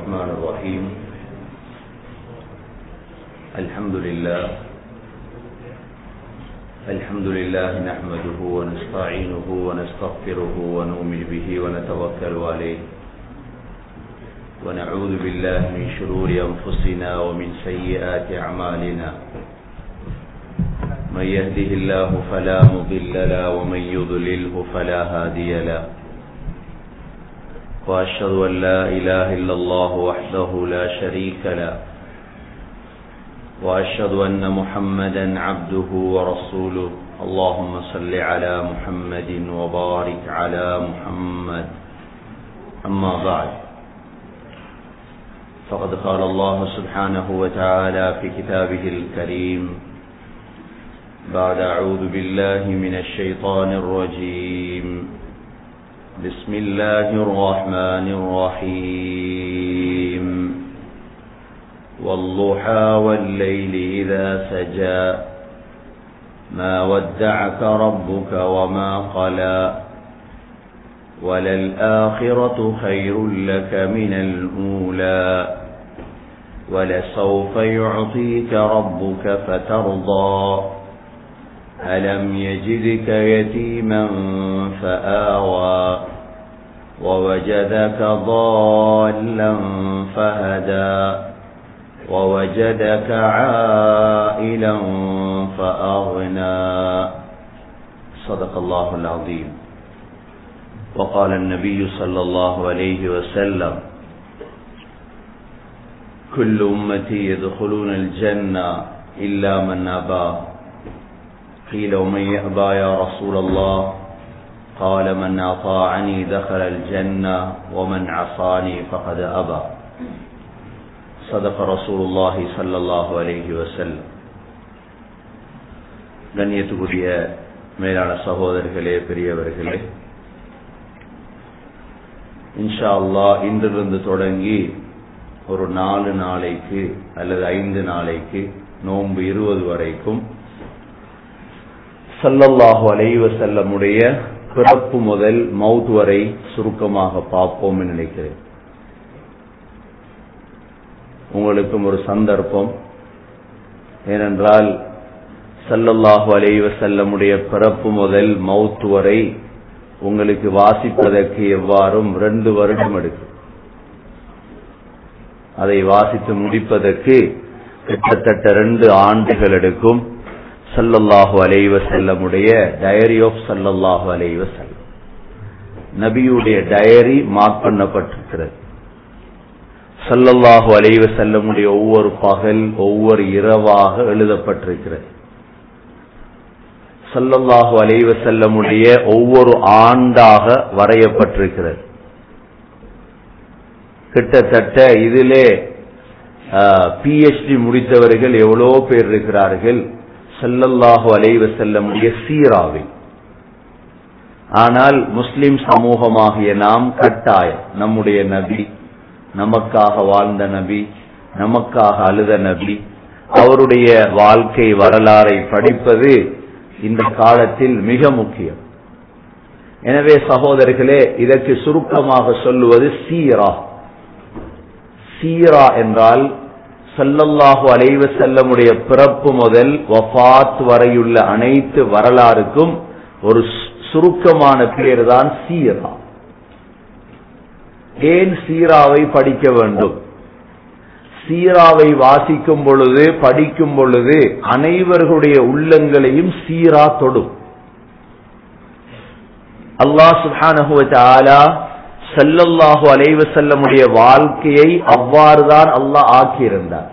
الرحمن الرحيم الحمد لله الحمد لله نحمده ونستعينه ونستغفره ونؤمن به ونتوكل عليه ونعوذ بالله من شرور أنفسنا ومن سيئات أعمالنا من يهده الله فلا مضل له ومن يضلله فلا هادي له وأشهد أن لا إله إلا الله وحده لا شريك له وأشهد أن محمدا عبده ورسوله اللهم صل على محمد وبارك على محمد أما بعد فقد قال الله سبحانه وتعالى في كتابه الكريم بعد أعوذ بالله من الشيطان الرجيم بسم الله الرحمن الرحيم والضحى والليل إذا سجى ما ودعك ربك وما قلى وللآخرة خير لك من الأولى ولسوف يعطيك ربك فترضى ألم يجدك يتيما فآوى ووجدك ضالا فهدى ووجدك عائلا فأغنى صدق الله العظيم وقال النبي صلى الله عليه وسلم كل أمتي يدخلون الجنة إلا من أبى قيل ومن يأبى يا رسول الله قال من أطاعني دخل الجنة ومن عصاني فقد أبى صدق رسول الله صلى الله عليه وسلم கண்ணியத்துக்குரிய மேலான சகோதரர்களே பெரியவர்களே இன்ஷா அல்லா இன்றிலிருந்து தொடங்கி ஒரு நாலு நாளைக்கு அல்லது ஐந்து நாளைக்கு நோன்பு இருபது வரைக்கும் சல்லல்லாஹு அலைவ செல்லமுடைய பிறப்பு முதல் மவுத் வரை சுருக்கமாக பார்ப்போம் நினைக்கிறேன் உங்களுக்கும் ஒரு சந்தர்ப்பம் ஏனென்றால் சல்லல்லாஹு அலைவ செல்லமுடைய பிறப்பு முதல் மவுத் வரை உங்களுக்கு வாசிப்பதற்கு எவ்வாறும் ரெண்டு வருடம் எடுக்கும் அதை வாசித்து முடிப்பதற்கு கிட்டத்தட்ட ரெண்டு ஆண்டுகள் எடுக்கும் சல்லல்லாஹு அலைவ செல்லமுடைய டயரி ஆஃப் சல்லல்லாஹு அலைவ செல்லம் நபியுடைய டயரி மார்க் பண்ணப்பட்டிருக்கிறது சல்லல்லாஹு அலைவ செல்லமுடைய ஒவ்வொரு பகல் ஒவ்வொரு இரவாக எழுதப்பட்டிருக்கிறது சல்லல்லாஹு அலைவ செல்லமுடைய ஒவ்வொரு ஆண்டாக வரையப்பட்டிருக்கிறது கிட்டத்தட்ட இதிலே பிஎச்டி முடித்தவர்கள் எவ்வளோ பேர் இருக்கிறார்கள் செல்லல்லாஹு அலைவ செல்லமுடைய சீராவில் ஆனால் முஸ்லிம் சமூகமாகிய நாம் கட்டாயம் நம்முடைய நபி நமக்காக வாழ்ந்த நபி நமக்காக அழுத நபி அவருடைய வாழ்க்கை வரலாறை படிப்பது இந்த காலத்தில் மிக முக்கியம் எனவே சகோதரர்களே இதற்கு சுருக்கமாக சொல்லுவது சீரா சீரா என்றால் சல்லல்லாஹு அலைவ செல்லமுடைய பிறப்பு முதல் வஃத் வரையுள்ள அனைத்து வரலாறுக்கும் ஒரு சுருக்கமான பேர் தான் சீரா ஏன் சீராவை படிக்க வேண்டும் சீராவை வாசிக்கும் பொழுது படிக்கும் பொழுது அனைவர்களுடைய உள்ளங்களையும் சீரா தொடும் அல்லாஹ் சுஹானஹுவ சல்லல்லாஹு அலைவ செல்லமுடைய வாழ்க்கையை அவ்வாறுதான் அல்லாஹ் ஆக்கியிருந்தார்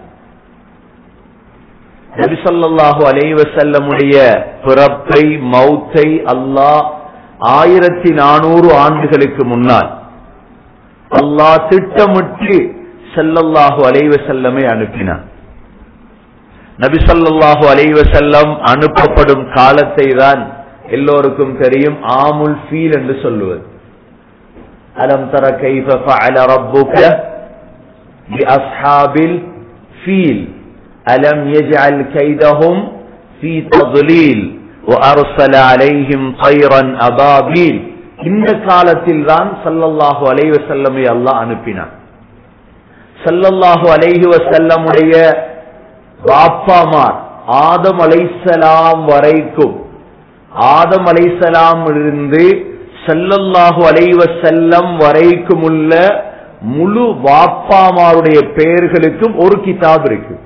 நபிசல்லாஹு அலைவ செல்லமுடைய பிறப்பை மௌத்தை அல்லாஹ் ஆயிரத்தி நானூறு ஆண்டுகளுக்கு முன்னால் அல்லாஹ் திட்டமிட்டு செல்லல்லாஹு அலைவ செல்லமை அனுப்பினார் நபி சல்லாஹூ அலைவ செல்லம் அனுப்பப்படும் காலத்தை தான் எல்லோருக்கும் தெரியும் ஆமுல் ஃபீல் என்று சொல்லுவது அலம் தர கைஃப ஃபஅல ரப்புக பி அஸ்ஹாபில் ஃபீல் அலம் யஜ்அல் கைதஹும் ஃபீ தضلீல் وأرسل عليهم طيرا أبابيل இந்த காலத்தில் தான் சல்லல்லாஹு அலைவ செல்லமை அல்லாஹ் அனுப்பினார் சல்லல்லாஹு அலைஹி வஸல்லமுடைய பாப்பாமார் ஆதம் அலைசலாம் வரைக்கும் ஆதம் அலைசலாம் இருந்து சல்லல்லாஹு அலைஹி வஸல்லம் வரைக்கும் உள்ள முழு வாப்பாமாருடைய பெயர்களுக்கும் ஒரு கிதாப் இருக்கு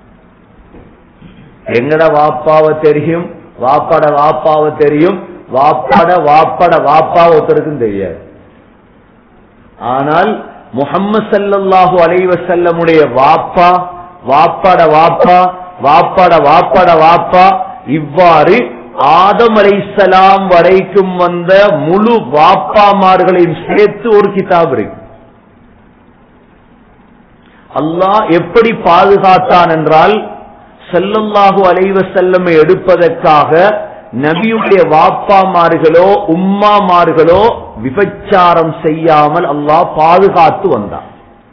எங்கட வாப்பாவை தெரியும் வாப்பாட வாப்பாவை தெரியும் வாப்பாட வாப்பாட வாப்பாவை ஒருத்தருக்கும் தெரியாது ஆனால் முகம்மது சல்லல்லாஹு அலைஹி வஸல்லமுடைய வாப்பா வாப்பாட வாப்பா வாப்பாட வாப்பாட வாப்பா இவ்வாறு ஆதம் அலைசலாம் வரைக்கும் வந்த முழு வாப்பாமார்களையும் சேர்த்து ஒரு கிதாப் இருக்கு அல்லாஹ் எப்படி பாதுகாத்தான் என்றால் செல்லல்லாஹு அலைவ செல்லமை எடுப்பதற்காக நபியுடைய வாப்பாமார்களோ உம்மாமார்களோ விபச்சாரம் செய்யாமல் அல்லாஹ் பாதுகாத்து வந்தான்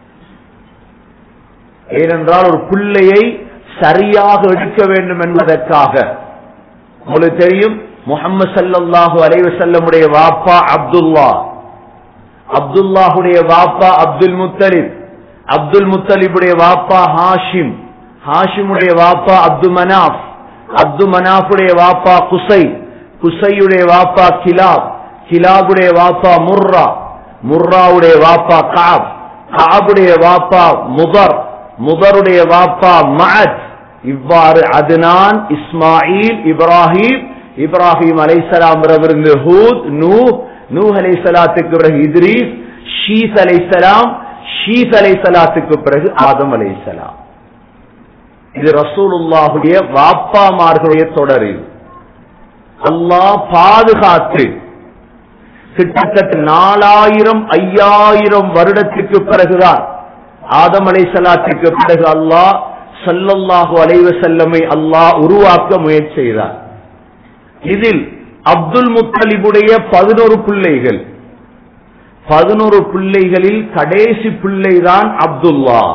ஏனென்றால் ஒரு பிள்ளையை சரியாக எடுக்க வேண்டும் என்பதற்காக உங்களுக்கு தெரியும் முகமது சல்லல்லாஹு அலைவ செல்லமுடைய வாப்பா அப்துல்லா அப்துல்லாஹுடைய வாப்பா அப்துல் முத்தலிப் அப்துல் முத்தலிபுடைய வாப்பா ஹாஷிம் ஹாஷிமுடைய வாப்பா அப்து மனாப் அப்து மனாஃபுடைய வாப்பா குசை குசையுடைய வாப்பா கிலாப் கிலாபுடைய வாப்பா முர்ரா முர்ராவுடைய வாப்பா காப் காபுடைய வாப்பா முதர் முதருடைய வாப்பா மஅத் இவ்வாறு அதுனான் இஸ்மாயில் இப்ராஹிம் இப்ராஹிம் அலைசலாம் இருந்து ஹூத் நூ நூ அலைசலாத்துக்கு பிறகு இத்ரீஸ் ஷீஸ் அலைசலாம் ஷீஸ் அலைசலாத்துக்கு பிறகு ஆதம் அலைசலாம் இது ரசூலுல்லாஹுடைய வாப்பாமார்களுடைய தொடர் இது அல்லாஹ் பாதுகாத்து கிட்டத்தட்ட நாலாயிரம் ஐயாயிரம் வருடத்துக்கு பிறகுதான் ஆதம் அலைசலாத்துக்கு பிறகு அல்லாஹ் சல்லல்லாஹு அலைவ செல்லமை அல்லாஹ் உருவாக்க முயற்சி செய்தார் இதில் அப்துல் முத்தலிபுடைய பதினோரு பிள்ளைகள் பதினோரு பிள்ளைகளில் கடைசி பிள்ளைதான் அப்துல்லா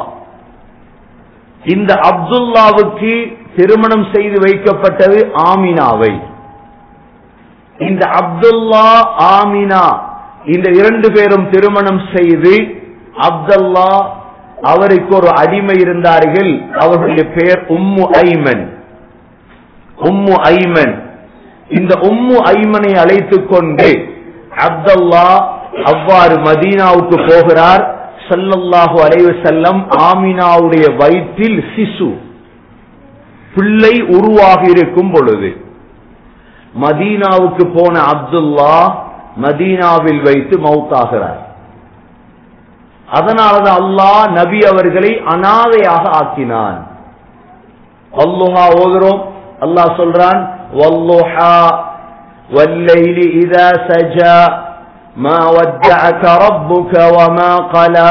இந்த அப்துல்லாவுக்கு திருமணம் செய்து வைக்கப்பட்டது ஆமினாவை இந்த அப்துல்லா ஆமினா இந்த இரண்டு பேரும் திருமணம் செய்து அப்துல்லா அவருக்கு ஒரு அடிமை இருந்தார்கள் அவர்களுடைய பெயர் உம்மு ஐமன் உம்மு ஐமன் இந்த உம்மு ஐமனை அழைத்துக் கொண்டு அப்துல்லா அவ்வாறு மதீனாவுக்கு போகிறார் சல்லல்லாஹு அலைவ செல்லம் ஆமினாவுடைய வயிற்றில் சிசு பிள்ளை உருவாகி இருக்கும் பொழுது மதீனாவுக்கு போன அப்துல்லா மதீனாவில் வைத்து மௌத்தாகிறார் அதனாலதான் அல்லாஹ் நபி அவர்களை அனாதையாக ஆக்கினான் வல்லுஹா ஓதுறோம் அல்லாஹ் சொல்றான் வல்லுஹா والليل إذا سجى ما ودعك ربك وما قلى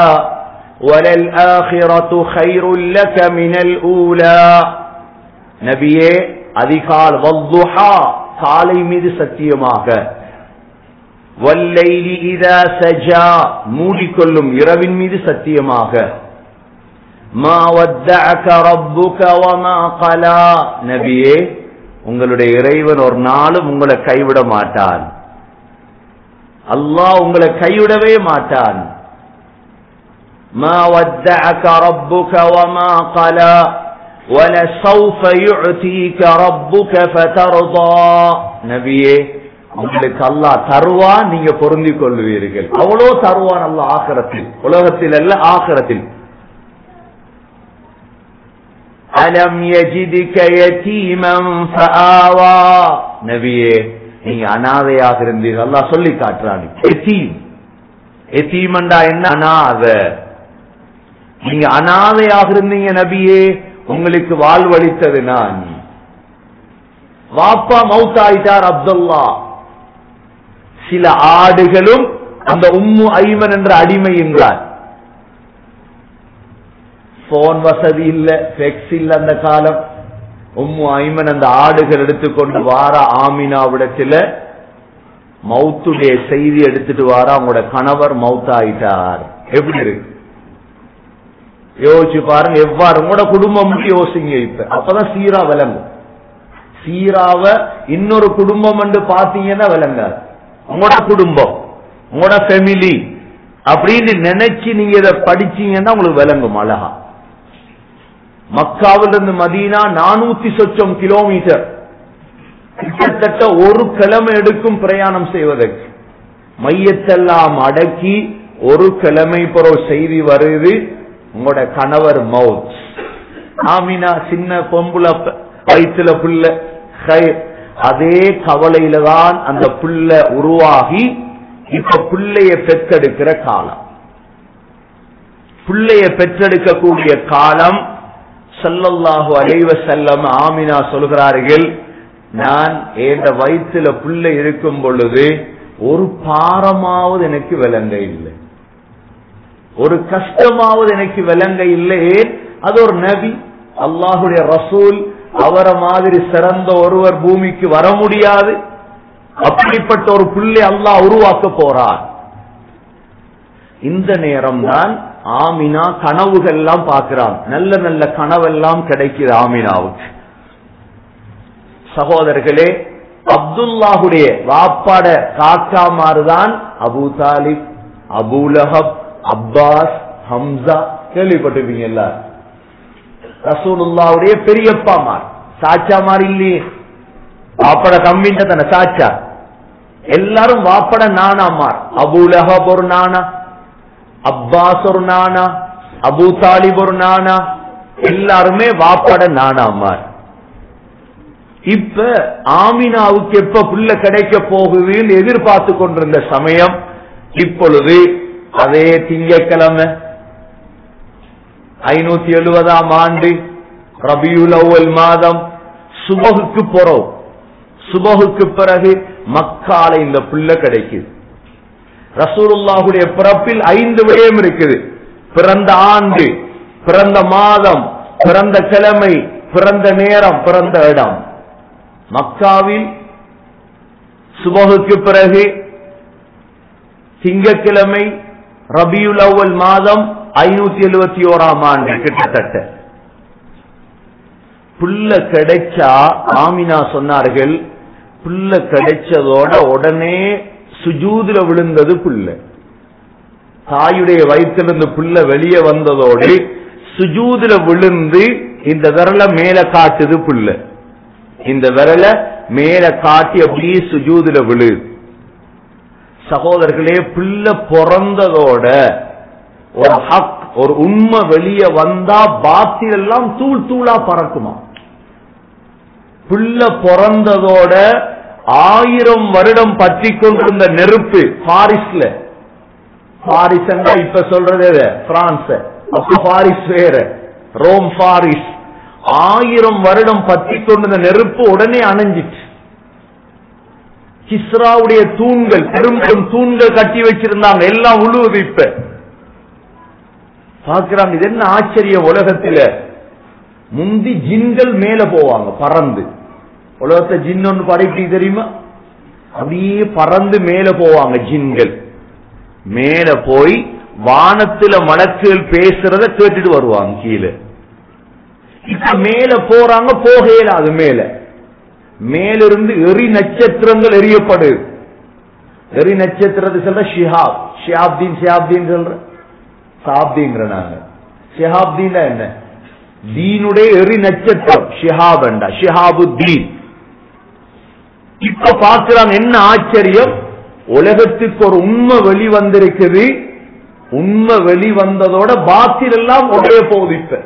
وللآخرة خير لك من الأولى நபியே அதிகால் வல்லுஹா காலை மீது சத்தியமாக வல்லைலி இதா சஜா மூடிக்கொள்ளும் இரவின் மீது சத்தியமாக மா வத்தஅக ரப்புக வமா கலா நபியே உங்களுடைய இறைவன் ஒரு நாளும் உங்களை கைவிட மாட்டான் அல்லாஹ் உங்களை கைவிடவே மாட்டான் ما ودعك ربك وما قلى ولسوف يعطيك ربك فترضى நபியே உங்களுக்கு அல்லாஹ் தருவான் நீங்க பொருந்திக் கொள்வீர்கள் அவ்வளோ தருவான் அல்லாஹ் ஆக்கிரத்தில் உலகத்தில் அல்ல ஆக்கிரத்தில் அலம் யஜிதுக யதீமன் ஃபஆவா நபியே நீங்க அனாதையாக இருந்தீர்கள் அல்லாஹ் சொல்லி காட்டுறான் எத்தீம் எத்தீமண்டா என்ன அனாத நீங்க அனாதையாக இருந்தீங்க நபியே உங்களுக்கு வாழ்வளித்தது நான் வாப்பா மௌத்தாயிட்டார் அப்துல்லா சில ஆடுகளும் அந்த உம்மு ஐமன் என்ற அடிமை என்றார் போன் வசதி இல்ல பெக்ஸ் இல்ல அந்த காலம் உம்மு ஐமன் அந்த ஆடுகள் எடுத்துக்கொண்டு வார ஆமினாவிடத்துல மௌத்துடைய செய்தி எடுத்துட்டு வார அவங்களோட கணவர் மௌத்தாயிட்டார் எப்படி இருக்கு யோசிச்சு பாருங்க எவ்வாறு உங்களோட குடும்பம் யோசிங்க இப்ப அப்பதான் சீரா விளங்கும் சீராவ இன்னொரு குடும்பம் என்று பாத்தீங்கன்னா விளங்காது உங்களோட குடும்பம் உங்களோட ஃபேமிலி அப்படின்னு நினைச்சு நீங்க இதை படிச்சீங்கன்னா உங்களுக்கு விளங்கும் அழகா மக்காவிலிருந்து மதீனா நானூத்தி சொச்சம் கிலோமீட்டர் கிட்டத்தட்ட ஒரு கிழமை எடுக்கும் பிரயாணம் செய்வதற்கு மையத்தெல்லாம் அடக்கி ஒரு கிழமை பிறகு செய்தி வருது உங்களோட கணவர் மவுத் ஆமினா சின்ன பொம்புல வயிற்றுல புள்ள அதே கவலையில தான் அந்த புள்ள உருவாகி இப்ப பிள்ளைய பெற்றெடுக்கிற காலம் பிள்ளைய பெற்றெடுக்கக்கூடிய காலம் சல்லல்லாஹு அலைவ செல்லம் ஆமினா சொல்கிறார்கள் நான் என்ற வயிற்றுல பிள்ளை இருக்கும் பொழுது ஒரு பாரமாவது எனக்கு விளங்க இல்லை ஒரு கஷ்டமாவது எனக்கு விளங்க இல்லை அது ஒரு நபி அல்லாஹுடைய ரசூல் அவரை மாதிரி சிறந்த ஒருவர் பூமிக்கு வர முடியாது அப்படிப்பட்ட ஒரு பிள்ளை அல்லாஹ் உருவாக்க போறார் இந்த நேரம் தான் ஆமினா கனவுகள் எல்லாம் பார்க்கிறான் நல்ல நல்ல கனவெல்லாம் கிடைக்குது ஆமினாவுக்கு சகோதரர்களே அப்துல்லாஹுடைய வாப்பாட காக்காமாறுதான் Abu Talib Abu Lahab Abbas Hamza கேள்விப்பட்டிருப்பீங்க எல்லாரும் ரசூலுல்லாவுடைய பெரியப்பாமார் சாச்சாமார் இல்லையே வாப்பட தம்பின்ற தானே சாச்சா எல்லாரும் வாப்பட நானாமார் அபுலஹப் ஒரு நானா அப்பாஸ் ஒரு நானா அபு தாலிப் ஒரு நானா எல்லாருமே வாப்பட நானாமார் இப்ப ஆமினாவுக்கு எப்ப புள்ள கிடைக்க போகுதுன்னு எதிர்பார்த்து கொண்டிருந்த சமயம் இப்பொழுது அதே திங்கக்கிழமை ஐநூத்தி எழுபதாம் ஆண்டு ரபியுல் அவ்வல் மாதம் சுபகுக்கு போறோம் சுபகுக்கு பிறகு மக்கால இந்த புள்ள கிடைக்குது ரசூலுல்லாஹுடைய பிறப்பில் ஐந்து விடயம் இருக்குது பிறந்த ஆண்டு பிறந்த மாதம் பிறந்த கிழமை பிறந்த நேரம் பிறந்த இடம் மக்காவில் சுபகுக்கு பிறகு திங்கக்கிழமை ரபியுல் அவ்வல் மாதம் ஐநூத்தி எழுபத்தி ஓராம் ஆண்டு கிட்டத்தட்ட புல்ல கிடைச்சா ஆமினா சொன்னார்கள் புல்ல கிடைச்சதோட உடனே சுஜூதுல விழுந்தது புல்ல தாயுடைய வயிற்றிலிருந்து புல்ல வெளியே வந்ததோடு சுஜூதுல விழுந்து இந்த விரல மேல காட்டுது புல்ல இந்த விரல மேல காட்டி அப்படியே சுஜூதுல விழு சகோதரர்களே பிள்ளை பிறந்ததோட ஒரு ஹக் ஒரு உண்மை வெளியே வந்தா பாத்தில் எல்லாம் தூள் தூளா பறக்குமா பிள்ளை பிறந்ததோட ஆயிரம் வருடம் பற்றி கொண்டிருந்த நெருப்பு பாரிஸ்ல பாரிஸ் இப்ப சொல்றது பிரான்ஸ் அப்ப பாரிஸ் வேற ரோம் பாரிஸ் ஆயிரம் வருடம் பற்றி கொண்டிருந்த நெருப்பு உடனே அணைஞ்சிட்டு கிஸ்ராவுடைய தூண்கள் பெரும் பெரும் தூண்கள் கட்டி வச்சிருந்தாங்க எல்லாம் உழுவுது இப்ப பார்க்கிறாங்க இது என்ன ஆச்சரியம் உலகத்தில முந்தி ஜின்கள் மேல போவாங்க பறந்து உலகத்தை ஜின் ஒன்று படைப்பி தெரியுமா அப்படியே பறந்து மேல போவாங்க ஜின்கள் மேல போய் வானத்துல மலக்குகள் பேசுறத கேட்டுட்டு வருவாங்க கீழே இப்ப மேல போறாங்க போகையில அது மேல மேலிருந்து எரி நட்சத்திரங்கள் எரியப்படுது எரி நட்சத்திரத்தை சொல்ற ஷிஹாப் ஷிஹாப்தீன் ஷிஹாப்தீன் சொல்ற சாப்தீங்கிற நாங்க ஷிஹாப்தீன் என்ன தீனுடைய எரி நட்சத்திரம் ஷிஹாப் என்றா ஷிஹாபு தீன் இப்ப பார்க்கிறாங்க என்ன ஆச்சரியம் உலகத்துக்கு ஒரு உண்மை வெளி வந்திருக்குது உண்மை வெளி வந்ததோட பாத்தில் எல்லாம் உடைய போகுது இப்ப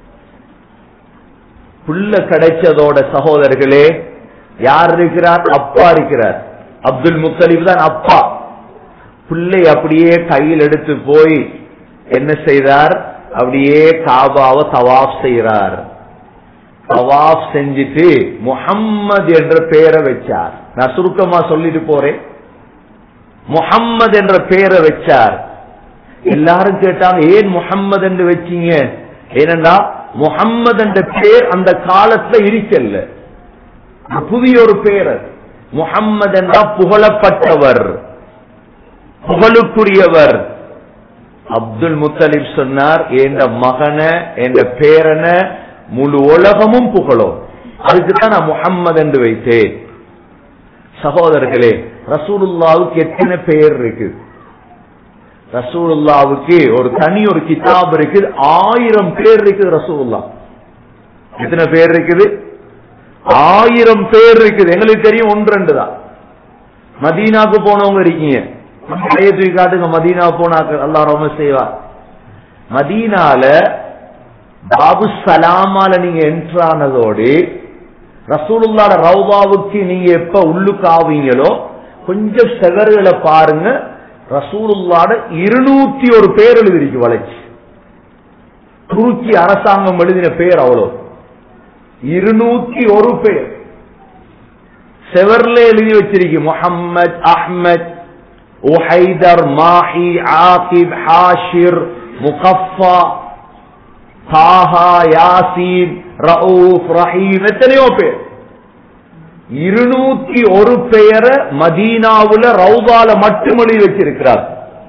புள்ள கிடைச்சதோட சகோதரர்களே யார் இருக்கிறார் அப்பா இருக்கிறார் அப்துல் முத்தலிப் தான் அப்பா பிள்ளை அப்படியே கையில் எடுத்து போய் என்ன செய்தார் அப்படியே காபாவை தவாப் செய்கிறார் தவாப் செஞ்சுட்டு முஹம்மது என்ற பெயரை வச்சார் நான் சுருக்கமா சொல்லிட்டு போறேன் முஹம்மது என்ற பெயரை வச்சார் எல்லாரும் கேட்டாங்க ஏன் முஹம்மது என்று வச்சீங்க ஏனென்றா முகம்மது என்ற பேர் அந்த காலத்துல இருக்கல்ல புதிய ஒரு பேர் முகம்மது என்றா புகழப்பட்டவர் புகழுக்குரியவர் அப்துல் முத்தலிப் சொன்னார் என்ற மகன என்ற பேரன முழு உலகமும் புகழும் அதுக்குதான் நான் முகம்மது என்று வைத்தேன் சகோதரர்களே ரசூலுல்லாவுக்கு எத்தனை பெயர் இருக்கு ரசூலுல்லாவுக்கு ஒரு தனி ஒரு கிதாப் இருக்குது ஆயிரம் பேர் இருக்குது ரசூலுல்லா எத்தனை பேர் இருக்குது ஆயிரம் பேர் இருக்குது எங்களுக்கு தெரியும் ஒன்று ரெண்டு தான் மதீனாக்கு போனவங்க இருக்கீங்க கையை தூக்கி காட்டுங்க மதீனா போனாக்க அல்லா ரொம்ப செய்வார் மதீனால பாபு சலாமால நீங்க என்ட்ரு ஆனதோடு ரசூலுல்லாட ரவுபாவுக்கு நீங்க எப்ப உள்ளுக்கு ஆவீங்களோ கொஞ்சம் செவர்களை பாருங்க ரசூலுல்லாட இருநூத்தி ஒரு பேர் எழுதிருக்கு வளைச்சு துருக்கி அரசாங்கம் எழுதின பேர் அவ்வளோ இருநூத்தி ஒரு பேர் செவர்ல எழுதி வச்சிருக்கு முகம்மது அஹ்மத் உஹைதர் மாஹி ஆகிப் ஹாஷிர் முகஃபா தாஹா யாசீன் ரவுஃப் ரஹீம் எத்தனையோ பேர் இருநூத்தி ஒரு பெயரை மதீனாவுல ரவுபால மட்டும் எழுதி வச்சிருக்கிறார்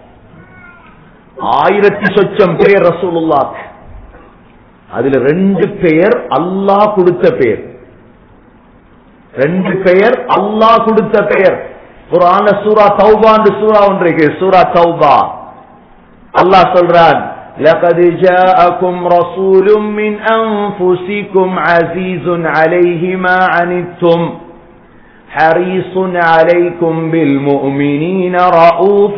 ஆயிரத்தி சொச்சம் பேர் ரசூலுல்லாக்கு அதுல ரெண்டு பெயர் அல்லாஹ் கொடுத்த பெயர் ரெண்டு பெயர் அல்லாஹ் கொடுத்த பெயர் குரான சூரா தௌபாண்டு சூரா ஒன்று இருக்கு சூரா தௌபா அல்லாஹ் சொல்றான் لقد جاءكم رسول من أنفسكم عزيز عليه ما عنتم حريص عليكم بالمؤمنين رؤوف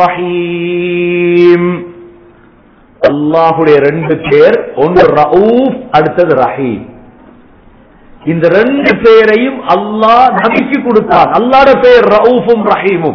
رحيم அல்லாஹுடைய ரெண்டு பேர் ஒன்று ரவுஃப் அடுத்தது ரஹீம் இந்த ரெண்டு பேரையும் அல்லாஹ் நபிக்கு கொடுத்தான் அல்லாட பேர் ரவுஃபும் ரஹீமும்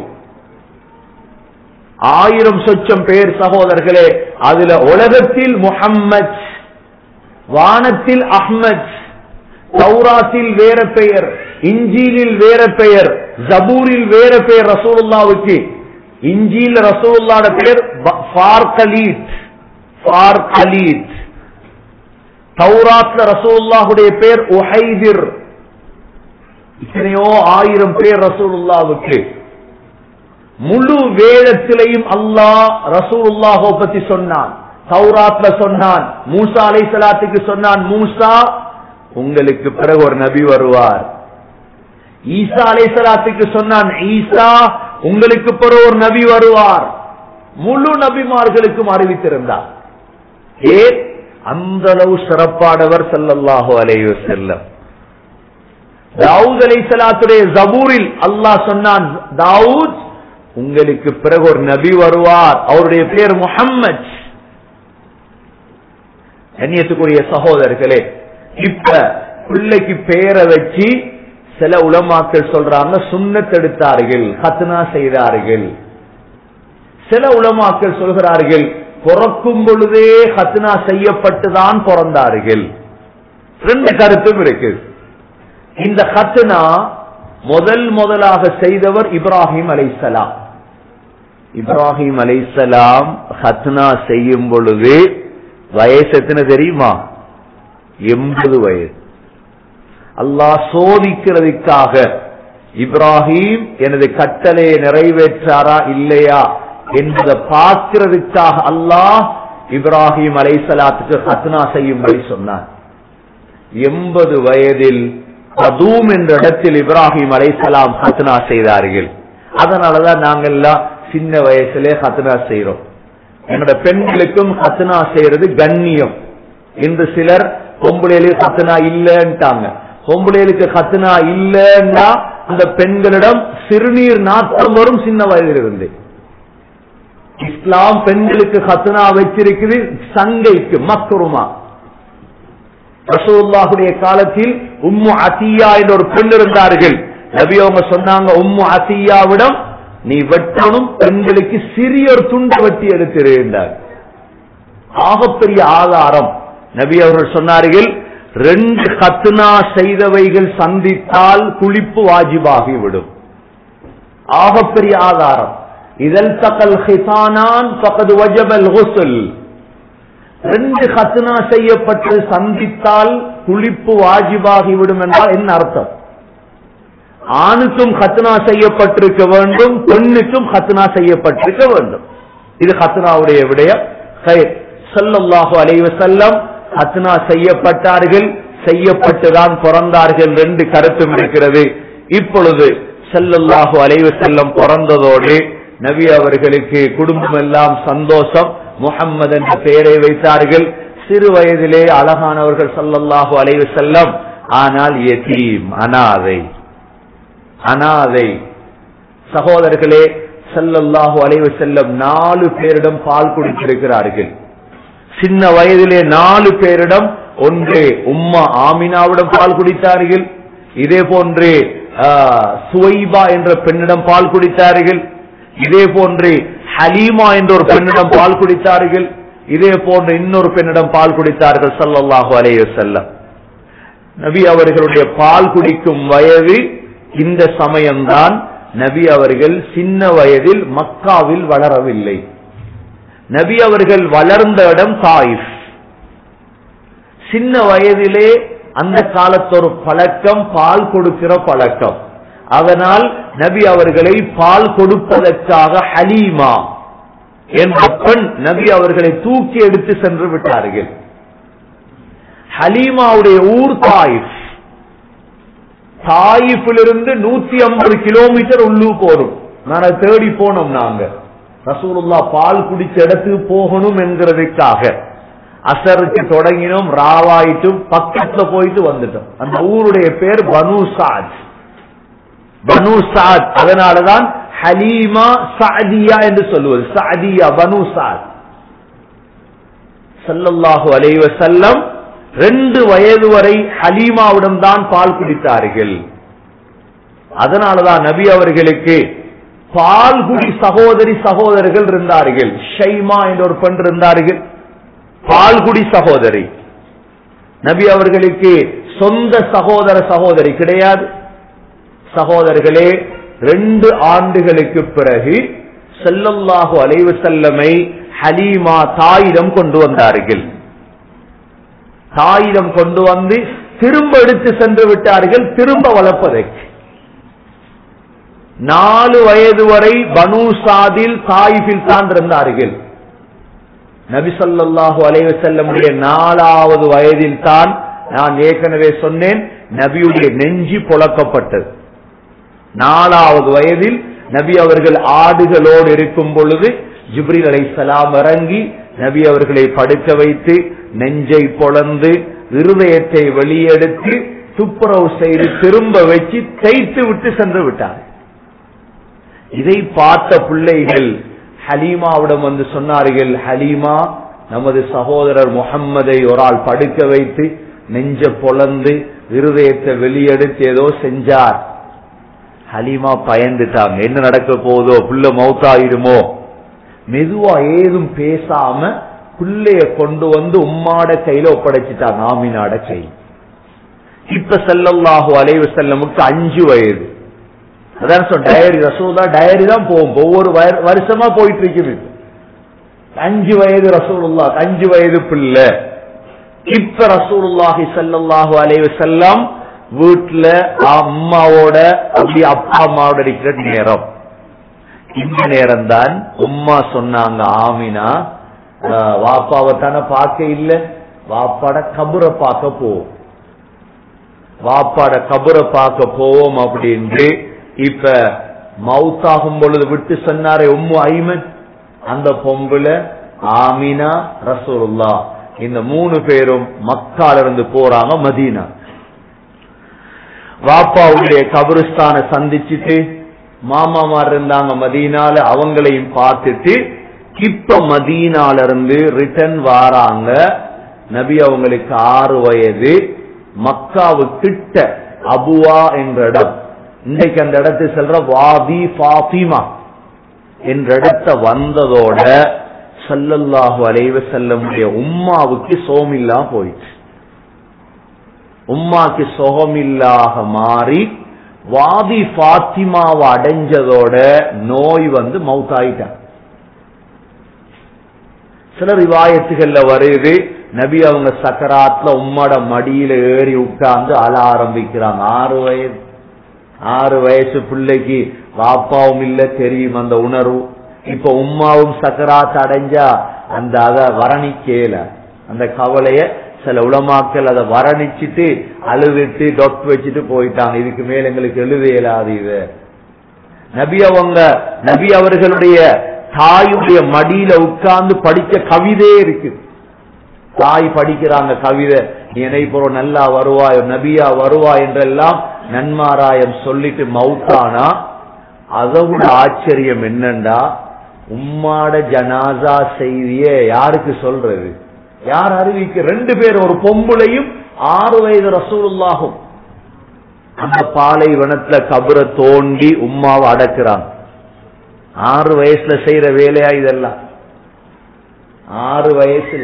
ஆயிரம் சொச்சம் பேர் சகோதரர்களே அதுல உலகத்தில் முஹம்மத் வானத்தில் அஹ்மத் சௌராத்தில் வேற பெயர் இஞ்சிலில் வேற பெயர் ஜபூரில் வேற பெயர் ரசூலுல்லாவுக்கு இஞ்சியில் ரசூலுல்லாட பெயர் ஃபார்கலீட் ஃபார்கலீட் தௌராத்ல ரசூலுல்லாஹுடைய பேர் உஹைதிர் இத்தனையோ ஆயிரம் பேர் ரசூலுல்லாவுக்கு முழு வேதத்திலையும் அல்லாஹ் ரசூலுல்லாஹோ பத்தி சொன்னான் தௌராத்ல சொன்னான் மூசா அலை சலாத்துக்கு சொன்னான் மூசா உங்களுக்கு பிறகு ஒரு நபி வருவார் ஈசா அலை சலாத்துக்கு சொன்னான் ஈசா உங்களுக்கு பிறகு ஒரு நபி வருவார் முழு நபிமார்களுக்கும் அறிவித்திருந்தார் ஏன் அந்த அளவு சிறப்பானவர் சல்லல்லாஹு அலைஹி செல்லம் தாவூத் அலை சலாத்துடைய ஜபூரில் அல்லாஹ் சொன்னான் தாவூத் உங்களுக்கு பிறகு ஒரு நபி வருவார் அவருடைய பேர் முகம்மது கண்ணியத்துக்குரிய சகோதரர்களே இப்ப பிள்ளைக்கு பெயரை வச்சு சில உலமாக்கள் சொல்றாங்க சுண்ணத்தெடுத்தார்கள் ஹத்னா செய்தார்கள் சில உலமாக்கள் சொல்கிறார்கள் பிறக்கும் பொழுதே ஹத்னா செய்யப்பட்டுதான் பிறந்தார்கள் ரெண்டு கருத்தும் இருக்கு இந்த ஹத்னா முதல் முதலாக செய்தவர் இப்ராஹிம் அலைசலாம் இப்ராஹிம் அலைசலாம் ஹத்னா செய்யும் பொழுது வயசு எத்தனை தெரியுமா எண்பது வயது அல்லாஹ் சோதிக்கிறதுக்காக இப்ராஹிம் எனது கட்டளையை நிறைவேற்றாரா இல்லையா என்பதை பார்க்கிறதுக்காக அல்லாஹ் இப்ராஹிம் அலைசலாத்துக்கு ஹத்னா செய்யும்படி சொன்னார் எண்பது வயதில் கதூம் என்ற இடத்தில் இப்ராஹிம் அலைசலாம் ஹத்னா செய்தார்கள் அதனாலதான் நாங்கெல்லாம் சின்ன வயசுல ஹத்னா செய்யறோம் என்னோட பெண்களுக்கும் ஹத்னா செய்யறது கண்ணியம் இன்று சிலர் பொம்பளைகளுக்கு ஹத்னா இல்லன்ட்டாங்க பொம்பளைகளுக்கு ஹத்னா இல்லன்னா அந்த பெண்களிடம் சிறுநீர் நாட்டம் வரும் சின்ன வயதில் இருந்து இஸ்லாம் பெண்களுக்கு ஹத்னா வச்சிருக்குது சங்கைக்கு மக்குருமா ரசூல்லாஹுடைய காலத்தில் உம்மு அத்தியா என்ற ஒரு பெண் இருந்தார்கள் நபி அவங்க சொன்னாங்க உம்மு அத்தியாவிடம் நீ வெட்டணும் பெண்களுக்கு சிறிய ஒரு துண்டு வெட்டி எடுத்திருந்தார் ஆகப்பெரிய ஆதாரம் நபி அவர்கள் சொன்னார்கள் ரெண்டு கத்னா செய்தவைகள் சந்தித்தால் குளிப்பு வாஜிபாகிவிடும் ஆகப்பெரிய ஆதாரம் இதழ் தக்கல் ஹிசானான் பக்கது வஜபல் ஹுசுல் ரெண்டு ஹத்னா செய்யப்பட்டு சந்தித்தால் குளிப்பு வாஜிபாகிவிடும் என்றால் என்ன அர்த்தம் ஆணுக்கும் ஹத்னா செய்யப்பட்டிருக்க வேண்டும் பெண்ணுக்கும் ஹத்னா செய்யப்பட்டிருக்க வேண்டும் இது ஹத்னாவுடைய விடயம் சொல்லல்லாஹு அலைவ செல்லம் ஹத்னா செய்யப்பட்டார்கள் செய்யப்பட்டுதான் பிறந்தார்கள் ரெண்டு கருத்தும் இருக்கிறது இப்பொழுது செல்லல்லாஹு அலைவ செல்லம் பிறந்ததோடு நபி அவர்களுக்கு குடும்பம் எல்லாம் சந்தோஷம் முகம்மது என்ற பெயரை வைத்தார்கள் சிறு வயதிலே அழகானவர்கள் சல்லல்லாஹு அலைவு செல்லம் ஆனால் எதீம் அனாதை அனாதை சகோதரர்களே சல்லல்லாஹு அலைவு செல்லம் நாலு பேரிடம் பால் குடித்திருக்கிறார்கள் சின்ன வயதிலே நாலு பேரிடம் ஒன்று உம்மா ஆமினாவிடம் பால் குடித்தார்கள் இதே போன்று சுவைபா என்ற பெண்ணிடம் பால் குடித்தார்கள் இதே போன்று ஹலீமா என்ற ஒரு பெண்ணிடம் பால் குடித்தார்கள் இதே போன்று இன்னொரு பெண்ணிடம் பால் குடித்தார்கள் சல்லல்லாஹு அலைய செல்லம் நபி அவர்களுடைய பால் குடிக்கும் வயது இந்த சமயம்தான் நபி அவர்கள் சின்ன வயதில் மக்காவில் வளரவில்லை நபி அவர்கள் வளர்ந்த இடம் தாயிஃப் சின்ன வயதிலே அந்த காலத்தொரு பழக்கம் பால் கொடுக்கிற பழக்கம் அதனால் நபி அவர்களை பால் கொடுப்பதற்காக ஹலீமா என்ற பெண் நபி அவர்களை தூக்கி எடுத்து சென்று விட்டார்கள் ஹலீமாவுடைய ஊர் தாயிஃப் தாயிஃபிலிருந்து நூத்தி ஐம்பது கிலோமீட்டர் உள்ளூர் போறோம் நாங்க தேடி போனோம் நாங்க ரசூலுல்லா பால் குடிச்ச இடத்துக்கு போகணும் என்கிறதுக்காக அசருக்கு தொடங்கினோம் ராவாயிட்டும் பக்கத்துல போயிட்டு வந்துட்டோம் அந்த ஊருடைய பேர் பனு சாத் பனு சாத் அதனாலதான் ஹலீமா சாதியா என்று சொல்லுவது சாதியா பனு சாத் சல்லல்லாஹு அலைவ செல்லம் ரெண்டு வயது வரை ஹலீமாவிடம் தான் பால் குடித்தார்கள் அதனாலதான் நபி அவர்களுக்கு பால்குடி சகோதரி சகோதரர்கள் இருந்தார்கள் ஷைமா என்ற ஒரு பெண் இருந்தார்கள் பால்குடி சகோதரி நபி அவர்களுக்கு சொந்த சகோதர சகோதரி கிடையாது சகோதரர்களே ரெண்டு ஆண்டுகளுக்கு பிறகு செல்லல்லாஹு அலைவு செல்லமை ஹலீமா தாயிடம் கொண்டு வந்தார்கள் தாயிடம் கொண்டு வந்து திரும்ப எடுத்து சென்று விட்டார்கள் திரும்ப வளர்ப்பதற்கு நாலு வயது வரை பனு சாதில் தாயிஃபில் தான் இருந்தார்கள் நபிசல்லாஹு அலைவ செல்லமுடைய நாலாவது வயதில் தான் நான் ஏற்கனவே சொன்னேன் நபியுடைய நெஞ்சி புழக்கப்பட்டது நாலாவது வயதில் நபி அவர்கள் ஆடுகளோடு இருக்கும் பொழுது ஜிப்ரில் அலை சலாம் இறங்கி நபி அவர்களை படுக்க வைத்து நெஞ்சை பொளந்து இருதயத்தை வெளியெடுத்து துப்புரவு செய்து திரும்ப வச்சு தேய்த்து விட்டு சென்று விட்டார் இதை பார்த்த பிள்ளைகள் ஹலீமாவிடம் வந்து சொன்னார்கள் ஹலீமா நமது சகோதரர் முகம்மதை ஒரு ஆள் படுக்க வைத்து நெஞ்ச பொளந்து இருதயத்தை வெளியெடுத்து ஏதோ செஞ்சார் ஹலீமா பயந்துட்டாங்க என்ன நடக்க போதோ புள்ள மௌத்தாயிடுமோ மெதுவா ஏதும் பேசாம பிள்ளைய கொண்டு வந்து உம்மாட கையில ஒப்படைச்சிட்டாங்க ஆமினாட கை இப்ப செல்லல்லாஹு அலைவு செல்லமுக்கு அஞ்சு வயது அதான் சொன்ன டயரி ரசூலா டயரி தான் போகும் ஒவ்வொரு வருஷமா போயிட்டு இருக்குது அஞ்சு வயது ரசூலுல்லா அஞ்சு வயது பிள்ளை இப்ப ரசூலுல்லாஹி சல்லல்லாஹு அலைவு செல்லம் வீட்டுல அம்மாவோட அப்படி அப்பா அம்மாவோட இருக்கிற நேரம் இந்த நேரம் தான் உம்மா சொன்னாங்க ஆமினா வாப்பாவை தானே பார்க்க இல்ல வாப்பாட கபுரை பார்க்க போவோம் வாப்பாட கபுரை பார்க்க போவோம் அப்படின்னு இப்ப மவுத்தாகும் பொழுது விட்டு சொன்னாரே உம்மு ஐமன் அந்த பொம்புல ஆமினா ரசூலுல்லா இந்த மூணு பேரும் மக்கால இருந்து போறாங்க மதீனா வாப்பாவுடைய கபருஸ்தான சந்திச்சுட்டு மாமாமார் இருந்தாங்க மதீனால அவங்களையும் பார்த்துட்டு இப்ப மதீனால இருந்து ரிட்டர்ன் வாராங்க நபி அவங்களுக்கு ஆறு வயது மக்காவு கிட்ட அபுவா என்ற இடம் இன்றைக்கு அந்த இடத்தை செல்ற வாதி பாத்திமா என்ற இடத்த வந்ததோட சல்லல்லாஹு அலைவ செல்லமுடைய உம்மாவுக்கு சோமில்லா போயிடுச்சு உம்மாக்கு சுகமில்லாக மாறி வாதி பாத்திமாவை அடைஞ்சதோட நோய் வந்து மவுத்தாயிட்டான் சில ரிவாயத்துகள்ல வருது நபி அவங்க சக்கராத்துல உம்மோட மடியில ஏறி உட்கார்ந்து அழ ஆரம்பிக்கிறாங்க ஆறு வயது ஆறு வயசு பிள்ளைக்கு வாப்பாவும் இல்ல தெரியும் அந்த உணர்வு இப்ப உம்மாவும் சக்கராத் அடைஞ்சா அந்த அத வரணிக்கேல அந்த கவலைய சில உளமாக்கள் அதை வரணிச்சிட்டு அழுதுட்டு டொட் வச்சுட்டு போயிட்டாங்க இதுக்கு மேல எங்களுக்கு எழுத இயலாது இது நபி அவங்க நபி அவர்களுடைய தாயுடைய மடியில உட்கார்ந்து படிச்ச கவிதையே இருக்கு தாய் படிக்கிறாங்க கவிதை நீ என்னை போற நல்லா வருவாய் நபியா வருவாய் என்றெல்லாம் நன்மாராயம் சொல்லிட்டு மவுத்தானா அதை விட ஆச்சரியம் என்னண்டா உம்மாட ஜனாசா செய்திய யாருக்கு சொல்றது யார் அறிவிக்க ரெண்டு பேர் ஒரு பொம்புளையும் ஆறு வயது ரசூலுல்லாகும் அந்த பாலைவனத்துல கபரை தோண்டி உம்மாவை அடக்குறாங்க ஆறு வயசுல செய்யற வேலையா இதெல்லாம் ஆறு வயசுல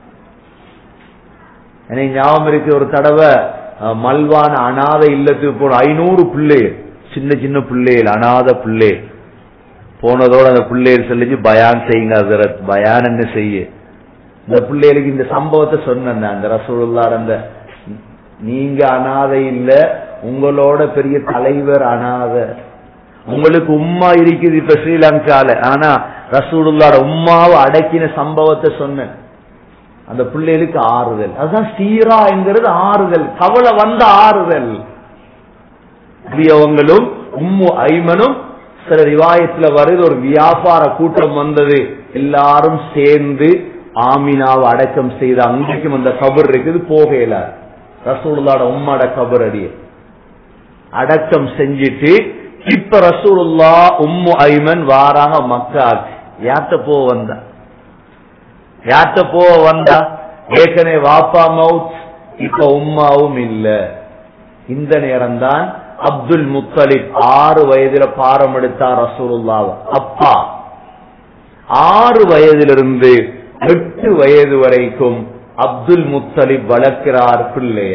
எனக்கு ஞாபகம் இருக்கு ஒரு தடவை அஹ், மல்வான அனாதை இல்லத்துக்கு போன ஐநூறு பிள்ளைகள் சின்ன சின்ன பிள்ளைகள் அனாத பிள்ளை போனதோட அந்த பிள்ளைகள் சொல்லிச்சு பயான் செய்யுங்க ஹசரத் பயான் என்ன செய்ய இந்த பிள்ளைகளுக்கு இந்த சம்பவத்தை சொன்னேன் அந்த ரசூலுல்லாஹ் அந்த நீங்க அனாதை இல்ல உங்களோட பெரிய தலைவர் அனாதை உங்களுக்கு உம்மா இருக்குது இப்ப ஸ்ரீலங்கால ஆனா ரசூலுல்லாட உம்மாவை அடக்கின சம்பவத்தை சொன்னேன் அந்த பிள்ளைகளுக்கு ஆறுதல் அதுதான் சீரா என்கிறது ஆறுதல் கவலை வந்த ஆறுதல் அவங்களும் உம்மு ஐமனும் சில ரிவாயத்துல வருது ஒரு வியாபார கூட்டம் வந்தது எல்லாரும் சேர்ந்து ஆமினாவை அடக்கம் செய்த அங்கேயும் அந்த கபர் இருக்குது போகையில ரசூலுல்லாட உம்மாட கபர் அடிய அடக்கம் செஞ்சிட்டு இப்ப ரசூலுல்லா உம்மு ஐமன் வாராங்க மக்கா யாத்த போ வந்தா யாத்த போ வந்தா ஏற்கனவே வாப்பா மவுத் இப்ப உம்மாவும் இல்ல இந்த நேரம்தான் அப்துல் முத்தலிப் ஆறு வயதுல பாரம் எடுத்தார் ரசூலுல்லாவ அப்பா ஆறு வயதிலிருந்து எட்டு வயது வரைக்கும் அப்துல் முத்தலிப் வளர்க்கிறார் பிள்ளைய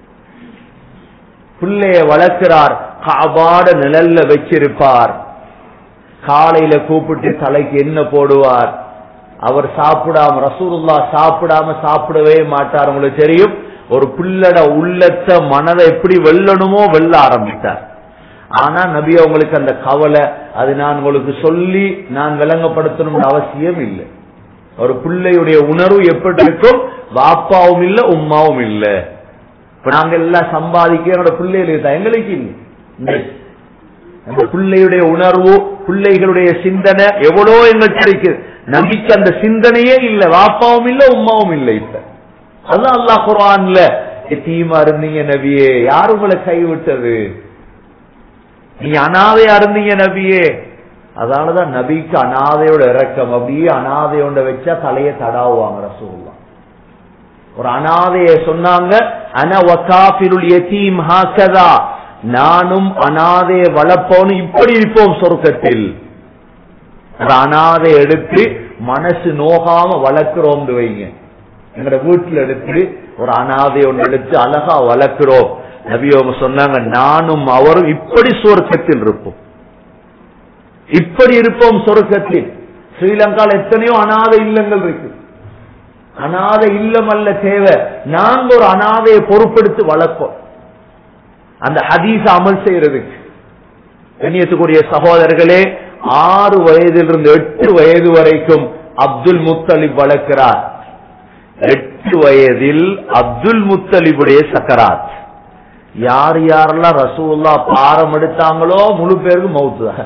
பிள்ளைய வளர்க்கிறார் காபாட நிழல்ல வச்சிருப்பார் காலையில கூப்பிட்டு தலைக்கு என்ன போடுவார் அவர் சாப்பிடாம ரசூலுல்லா சாப்பிடாம சாப்பிடவே மாட்டார் உங்களுக்கு தெரியும் ஒரு பிள்ளட உள்ளத்த மனதை எப்படி வெல்லணுமோ வெல்ல ஆரம்பித்தார் ஆனா நபி அவங்களுக்கு அந்த கவலை அது நான் உங்களுக்கு சொல்லி நான் விளங்கப்படுத்தணும்னு அவசியம் இல்லை ஒரு பிள்ளையுடைய உணர்வு எப்படி இருக்கும் வாப்பாவும் இல்ல உம்மாவும் இல்ல இப்ப நாங்க எல்லாம் சம்பாதிக்க என்னோட பிள்ளைகளுக்கு தான் எங்களுக்கு இல்லை அந்த பிள்ளையுடைய உணர்வு பிள்ளைகளுடைய சிந்தனை எவ்வளோ எங்கள்கிட்ட இருக்கு நம்பிக்கை அந்த சிந்தனையே இல்ல வாப்பாவும் இல்ல உம்மாவும் இல்லை இப்ப அதான் அல்லாஹ் குர்ஆன்ல எத்தீமா இருந்தீங்க நபியே யார் உங்களை கைவிட்டது நீ அனாதையா இருந்தீங்க நபியே அதனாலதான் நபிக்கு அனாதையோட இறக்கம் அப்படியே அனாதையோட வச்சா தலையை தடாவுவாங்க ரசூல்லா ஒரு அனாதைய சொன்னாங்க அன வகாஃபிருல் யதீம் ஹாக்கதா நானும் அனாதைய வளர்ப்போன்னு இப்படி இருப்போம் சொர்க்கத்தில் ஒரு அனாதை எடுத்து மனசு நோகாம வளர்க்கிறோம் வைங்க எங்கட வீட்டுல எடுத்து ஒரு அனாதை ஒன்று எடுத்து அழகா வளர்க்கிறோம் நபி அவங்க சொன்னாங்க நானும் அவரும் இப்படி சொர்க்கத்தில் இருப்போம் இப்படி இருப்போம் சொர்க்கத்தில் ஸ்ரீலங்கால எத்தனையோ அனாதை இல்லங்கள் இருக்கு அனாதை இல்லம் அல்ல தேவை நாங்க ஒரு அனாதையை பொறுப்பெடுத்து வளர்ப்போம் அந்த ஹதீஸ் அமல் செய்யறதுக்கு கண்ணியத்துக்குரிய சகோதரர்களே ஆறு வயதிலிருந்து எட்டு வயது வரைக்கும் அப்துல் முத்தலிப் வளர்க்கிறார் எட்டு வயதில் அப்துல் முத்தலிபுடைய சக்கராத் யார் யாரெல்லாம் ரசூல்லா பாரம் எடுத்தாங்களோ முழு பேருக்கு மவுத்து தான்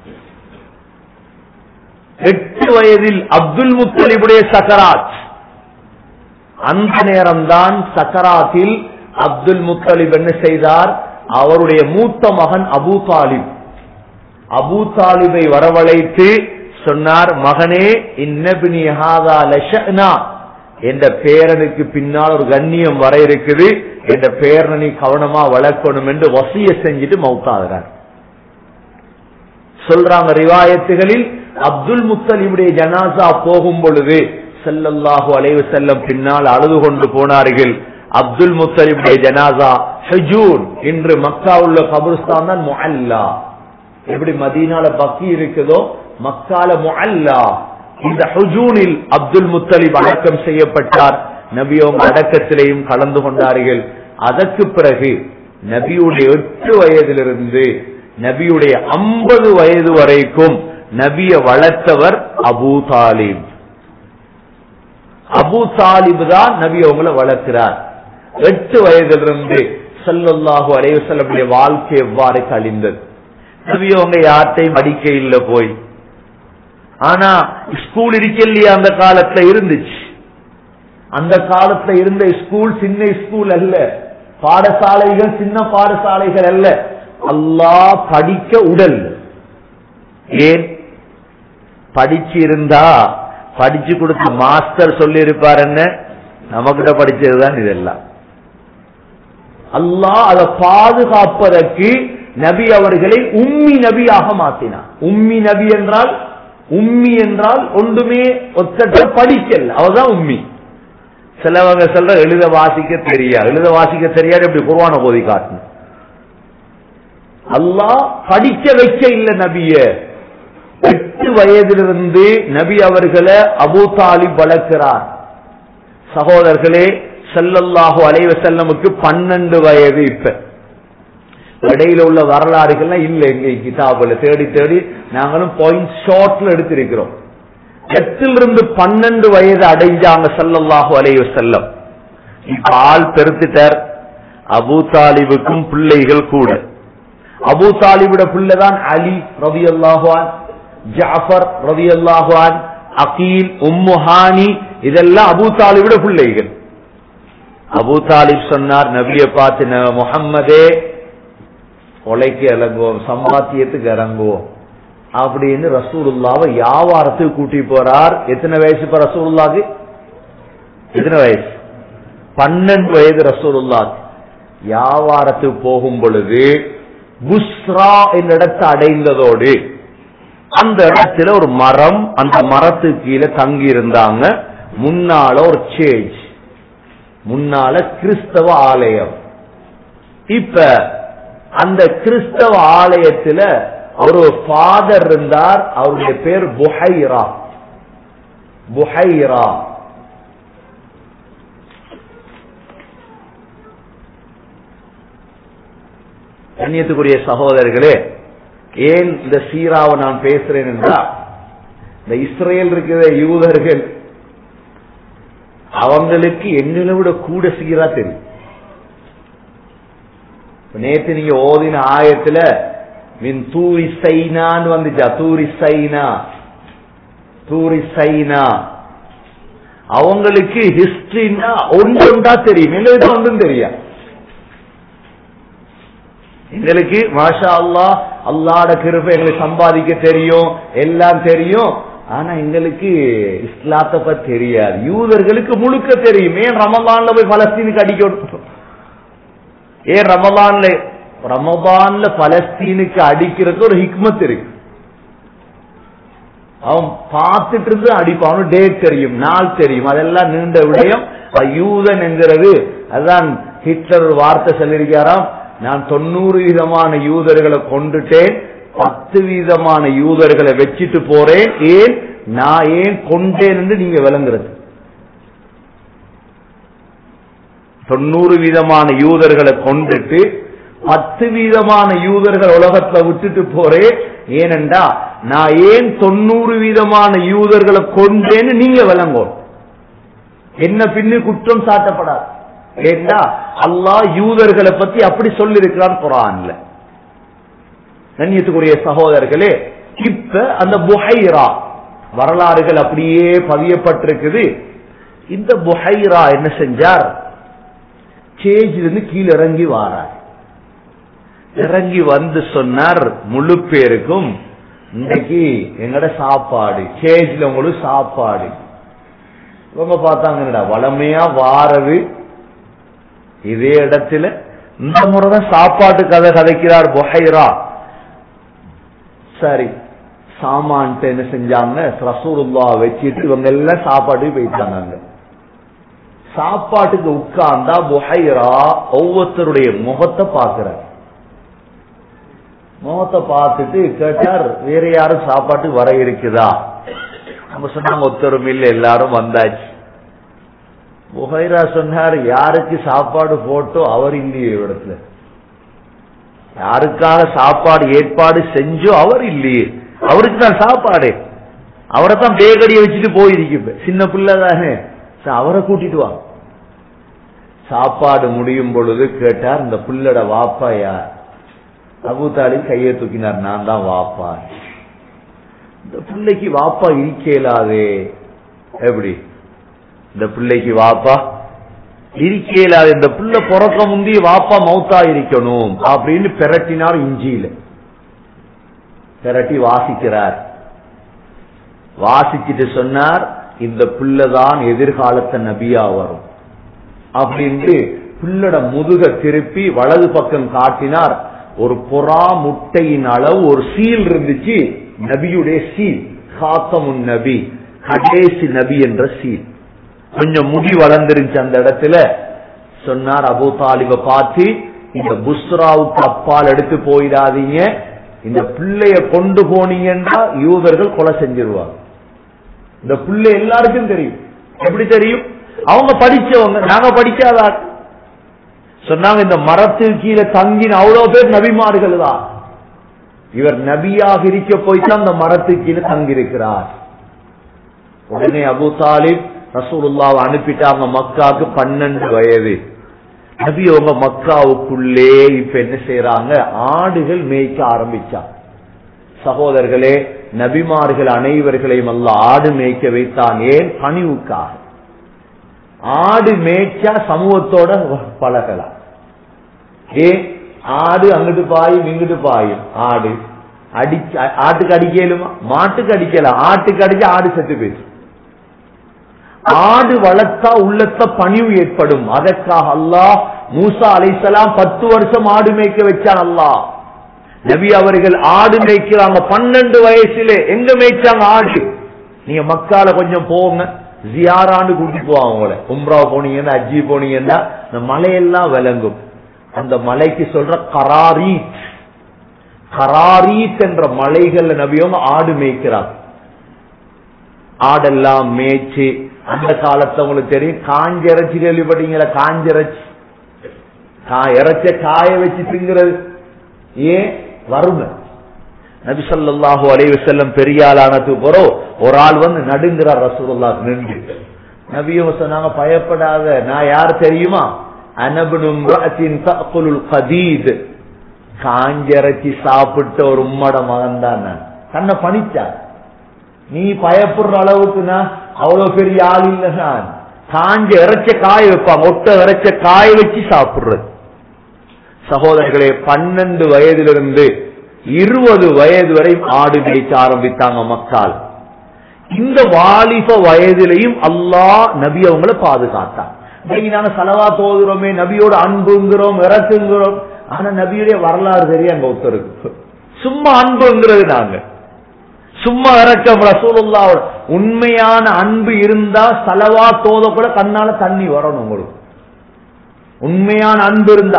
எட்டு வயதில் அப்துல் முத்தலிபுடைய சக்கராத் அந்த நேரம்தான் சக்கராத்தில் அப்துல் முத்தலிப் என்ன செய்தார் அவருடைய மூத்த மகன் அபு தாலிப் அபு தாலிபை வரவழைத்து சொன்னார் மகனே இன்னபினி ஹாதா லஷனா என்ற பேரனுக்கு பின்னால் ஒரு கண்ணியம் வர இருக்குது என்ற பேரனை நீ கவனமா வளர்க்கணும் என்று வசிய செஞ்சுட்டு மௌத்தாகிறார் சொல்றாங்க ரிவாயத்துகளில் அப்துல் முத்தலிமுடைய ஜனாசா போகும் பொழுது செல்லல்லாஹு அலைவு செல்லம் பின்னால் அழுது கொண்டு போனார்கள் அப்துல் முத்தலிமுடைய ஜனாசா ஹஜூன் இன்று மக்கா உள்ள கபுஸ்தான் தான் முஅல்லா எப்படி மதீனால பக்கி இருக்குதோ மக்கால முஅல்லா இந்த ஹுஜூனில் அப்துல் முத்தலிப் அடக்கம் செய்யப்பட்டார் நபியோங்க அடக்கத்திலேயும் கலந்து கொண்டார்கள் அதற்கு பிறகு நபியுடைய எட்டு வயதிலிருந்து நபியுடைய ஐம்பது வயது வரைக்கும் நபிய வளர்த்தவர் அபூ தாலிப் அபு தாலிப் தான் நபி அவங்கள வளர்க்கிறார் எட்டு வயதிலிருந்து சல்லல்லாஹு அலைவசல்லுடைய வாழ்க்கை எவ்வாறு கழிந்தது நபி அவங்க யார்ட்டையும் படிக்க இல்ல போய் ஆனா ஸ்கூல் இருக்கலையா அந்த காலத்துல இருந்துச்சு அந்த காலத்துல இருந்த ஸ்கூல் சின்ன ஸ்கூல் அல்ல பாடசாலைகள் சின்ன பாடசாலைகள் அல்ல அல்லாஹ் படிக்க உடல் ஏன் படிச்சு இருந்தா படிச்சு கொடுத்த மாஸ்டர் சொல்லி இருப்பார் என்ன நமக்கிட்ட படிச்சதுதான் இதெல்லாம் அல்லாஹ் அதை பாதுகாப்பதற்கு நபி அவர்களை உம்மி நபியாக மாத்தினார் உம்மி நபி என்றால் உம்மி என்றால் ஒன்றுமே ஒத்தட்ட படிக்கல அவதான் உம்மி சிலவங்க சொல்ற எழுத வாசிக்க தெரியா எழுத வாசிக்க தெரியாது எப்படி குர்வான போதி காட்டணும் அல்லாஹ் படிக்க வைக்க இல்ல நபிய எட்டு வயதிலிருந்து நபி அவர்களை அபூ தாலிப் வளர்க்கிறார் சகோதரர்களே செல்லல்லாஹு அலைவ செல்லமுக்கு பன்னெண்டு வயது இப்ப இடையில உள்ள வரலாறுகள்லாம் இல்ல எங்க கிதாபுல தேடி தேடி நாங்களும் பாயிண்ட் ஷார்ட்ல எடுத்திருக்கிறோம் எட்டிலிருந்து பன்னெண்டு வயது அடைஞ்சாங்க சல்லல்லாஹு அலைவ செல்லம் இப்ப ஆள் பெருத்துட்டார் அபூ தாலிபுக்கும் பிள்ளைகள் கூட அபூ தாலிபுட பிள்ளைதான் அலி ரவி அல்லாஹான் ஜாஃபர் ரவி அல்லாஹான் அகீல் உம்முஹானி இதெல்லாம் அபூ தாலிபுட பிள்ளைகள் அபூ தாலிப் சொன்னார் நபியை பார்த்து முகம்மதே கொலைக்கு இறங்குவோம் சம்பாத்தியத்துக்கு இறங்குவோம் அப்படின்னு ரசூலுல்லாவை வியாபாரத்துக்கு கூட்டி போறார் எத்தனை வயசு இப்ப ரசூலுல்லாக்கு எத்தனை வயசு பன்னெண்டு வயது ரசூலுல்லாக்கு வியாபாரத்துக்கு போகும் பொழுது புஸ்ரா என்ற இடத்தை அடைந்ததோடு அந்த இடத்துல ஒரு மரம் அந்த மரத்துக்கு கீழே தங்கி இருந்தாங்க முன்னால ஒரு சேஞ்ச் முன்னால கிறிஸ்தவ ஆலயம் இப்ப அந்த கிறிஸ்தவ ஆலயத்துல ஒரு ஃபாதர் இருந்தார் அவருடைய பேர் புஹைரா புஹைரா கண்ணியத்துக்குரிய சகோதரர்களே ஏன் இந்த சீராவை நான் பேசுறேன் என்றால் இந்த இஸ்ரேல் இருக்கிற யூதர்கள் அவங்களுக்கு எங்களை விட கூட சீரா தெரியும் நேத்து நீங்க ஓதின ஆயத்துல மின் தூரி சைனான்னு வந்துச்சா தூரி சைனா தூரி சைனா அவங்களுக்கு ஹிஸ்டரினா ஒன்றா தெரியும் எங்களுக்கு ஒன்றும் தெரியும் எங்களுக்கு மாஷா அல்லா அல்லாட கிருப்பை எங்களுக்கு சம்பாதிக்க தெரியும் எல்லாம் தெரியும் ஆனா எங்களுக்கு இஸ்லாத்தை பத்தி தெரியாது யூதர்களுக்கு முழுக்க தெரியும் ஏன் ரமலான்ல போய் பலஸ்தீனுக்கு அடிக்கணும் ஏன் ரமலான்ல ரமபான்ல பலஸ்தீனுக்கு அடிக்கிறதுக்கு ஒரு ஹிக்மத் இருக்கு அவன் பார்த்துட்டு இருந்து அடிப்பான் டேட் தெரியும் நாள் தெரியும் அதெல்லாம் நீண்ட விடயம் யூதன் என்கிறது அதுதான் ஹிட்லர் ஒரு வார்த்தை சொல்லியிருக்காராம் நான் தொண்ணூறு விதமான யூதர்களை கொண்டுட்டேன் பத்து வீதமான யூதர்களை வச்சுட்டு போறேன் ஏன் நான் ஏன் கொண்டேன் என்று நீங்க விளங்குறது தொண்ணூறு வீதமான யூதர்களை கொண்டுட்டு பத்து வீதமான யூதர்கள் உலகத்துல விட்டுட்டு போறேன் ஏனென்றா நான் ஏன் தொண்ணூறு வீதமான யூதர்களை கொண்டேன்னு நீங்க விளங்கும் என்ன பின்னு குற்றம் சாட்டப்படாது ஏண்டா அல்லாஹ் யூதர்களை பத்தி அப்படி சொல்லியிருக்கிறான் குரான்ல கண்ணியத்துக்குரிய சகோதரர்களே இப்ப அந்த புஹைரா வரலாறுகள் அப்படியே பதியப்பட்டிருக்குது இந்த புஹைரா என்ன செஞ்சார் ஸ்டேஜிலிருந்து கீழே இறங்கி வாரார் இறங்கி வந்து சொன்னார் முழு பேருக்கும் இன்னைக்கு எங்கட சாப்பாடு ஸ்டேஜ்ல உங்களுக்கு சாப்பாடு இவங்க பார்த்தாங்கடா வளமையா வாரது இதே இடத்துல இந்த முறைதான் சாப்பாட்டு கதை கதைக்கிறார் புஹைரா சரி சாமான்ட்டு என்ன செஞ்சாங்க ரசூலுல்லா வச்சுட்டு இவங்க எல்லாம் சாப்பாட்டுக்கு போயிட்டாங்க அங்க சாப்பாட்டுக்கு உட்கார்ந்தா புஹைரா ஒவ்வொருத்தருடைய முகத்தை பார்க்கிறார் முகத்தை பார்த்துட்டு கேட்டார் வேற யாரும் சாப்பாட்டுக்கு வர இருக்குதா நம்ம சொன்னாங்க ஒத்தரும் இல்ல எல்லாரும் வந்தாச்சு புகைரா சொன்னார் யாருக்கு சாப்பாடு போட்டோ அவர் இல்லையே இடத்துல யாருக்காக சாப்பாடு ஏற்பாடு செஞ்சோ அவர் இல்லையே அவருக்கு தான் சாப்பாடு அவரை தான் பேகடியை வச்சுட்டு போயிருக்கு சின்ன பிள்ளை தானே அவரை கூட்டிட்டு வாங்க சாப்பாடு முடியும் பொழுது கேட்டார் இந்த பிள்ளட வாப்பா யார் அபு தாலிப் கையை தூக்கினார் நான் தான் வாப்பா இந்த பிள்ளைக்கு வாப்பா இருக்கலாதே எப்படி இந்த பிள்ளைக்கு வாப்பா இருக்கலாது இந்த பிள்ளை பிறக்க முந்தி வாப்பா மௌத்தா இருக்கணும் அப்படின்னு பெரட்டினார் இஞ்சியில பெரட்டி வாசிக்கிறார் வாசிச்சுட்டு சொன்னார் இந்த பிள்ளைதான் எதிர்காலத்த நபியா வரும் அப்படின்ட்டு பிள்ளட முதுக திருப்பி வலது பக்கம் காட்டினார் ஒரு புறா முட்டையின் அளவு ஒரு சீல் இருந்துச்சு நபியுடைய சீல் காத்தமுன் நபி கடைசி நபி என்ற சீல் கொஞ்சம் முடி வளர்ந்துருந்துச்சு அந்த இடத்துல சொன்னார் அபு தாலிப பார்த்து இந்த புஸ்ராவுக்கு அப்பால் எடுத்து போயிடாதீங்க இந்த பிள்ளைய கொண்டு போனீங்கன்னா யூதர்கள் கொலை செஞ்சிருவாங்க இந்த பிள்ளை எல்லாருக்கும் தெரியும் எப்படி தெரியும் அவங்க படிச்சவங்க நாங்க படிக்காதா சொன்னாங்க இந்த மரத்தில் கீழே தங்கின அவ்வளவு பேர் நபிமார்கள் தான் இவர் நபியாக இருக்க போய்தான் அந்த மரத்துக்கு கீழே தங்கியிருக்கிறார் உடனே அபு தாலிப் ரசூலுல்லாவை அனுப்பிட்டாங்க மக்காவுக்கு பன்னெண்டு வயது நபி அவங்க மக்காவுக்குள்ளே இப்ப என்ன செய்யறாங்க ஆடுகள் மேய்க்க ஆரம்பிச்சாங்க சகோதரர்களே நபிமார்கள் அனைவர்களையும் அல்ல ஆடு மேய்க்க வைத்தான் ஏன் பணிவுக்காக ஆடு மேய்ச்சா சமூகத்தோட பழகலாம் ஏன் ஆடு அங்கிட்டு பாயும் இங்கிட்டு பாயும் ஆடு அடி ஆட்டுக்கு அடிக்கலுமா மாட்டுக்கு அடிக்கலாம் ஆட்டுக்கு அடிக்க ஆடு செத்து போயிடுச்சு ஆடு வளர்த்தா உள்ளத்த பணிவு ஏற்படும் அதற்காக அல்லாஹ் மூசா அலைசலாம் பத்து வருஷம் ஆடு மேய்க்க வச்சான் அல்லாஹ் நபி அவர்கள் ஆடு மேய்க்கிறாங்க பன்னெண்டு வயசுல எங்க மேய்ச்சாங்க ஆடு நீங்க மக்கால கொஞ்சம் போங்க ஜியாராண்டு கூட்டிட்டு போவாங்க உங்களை உம்ரா போனீங்கன்னா அஜி போனீங்கன்னா இந்த மலையெல்லாம் விளங்கும் அந்த மலைக்கு சொல்ற கராரீத் கராரீத் என்ற மலைகள்ல நபியவங்க ஆடு மேய்க்கிறாங்க ஆடெல்லாம் மேய்ச்சு அந்த காலத்துல உங்களுக்கு தெரியும் காஞ்ச இறைச்சி கேள்விப்பட்டீங்களா காஞ்ச இறைச்சி இறைச்ச காய வச்சு திங்கிறது ஏன் வறுமை நபிசல்லாஹு அலைவு செல்லம் பெரியாளானது போறோம் ஒரு ஆள் வந்து நடுங்கிறார் ரசூல்லா நின்று நபியும் சொன்னாங்க பயப்படாத நான் யார் தெரியுமா அனபனும் கதீத் காஞ்சரைச்சி சாப்பிட்ட ஒரு உம்மட மகன் தான் நான் தன்னை பணிச்சார் நீ பயப்படுற அளவுக்கு நான் அவ்வளவு பெரிய ஆள் இல்ல நான் காஞ்ச இறைச்ச காய வைப்பாங்க ஒட்ட இறைச்ச காய வச்சு சாப்பிடுறது சகோதரர்களே பன்னெண்டு வயதிலிருந்து இருபது வயது வரை ஆடு மேய்ச்ச ஆரம்பித்தாங்க மக்கள் இந்த வாலிப வயதிலையும் அல்லாஹ் நபி அவங்களை பாதுகாத்தான் இன்னைக்கு நாங்க செலவா தோதுறோமே நபியோட அன்புங்கிறோம் இறக்குங்கிறோம் ஆனா நபியுடைய வரலாறு தெரியும் அங்க ஒருத்தருக்கு சும்மா அன்புங்கிறது நாங்க சும்மா இறக்கம் ரசூலுல்லா உண்மையான அன்பு இருந்தா செலவா தோத கூட கண்ணால தண்ணி வரணும் உங்களுக்கு உண்மையான அன்பு இருந்தா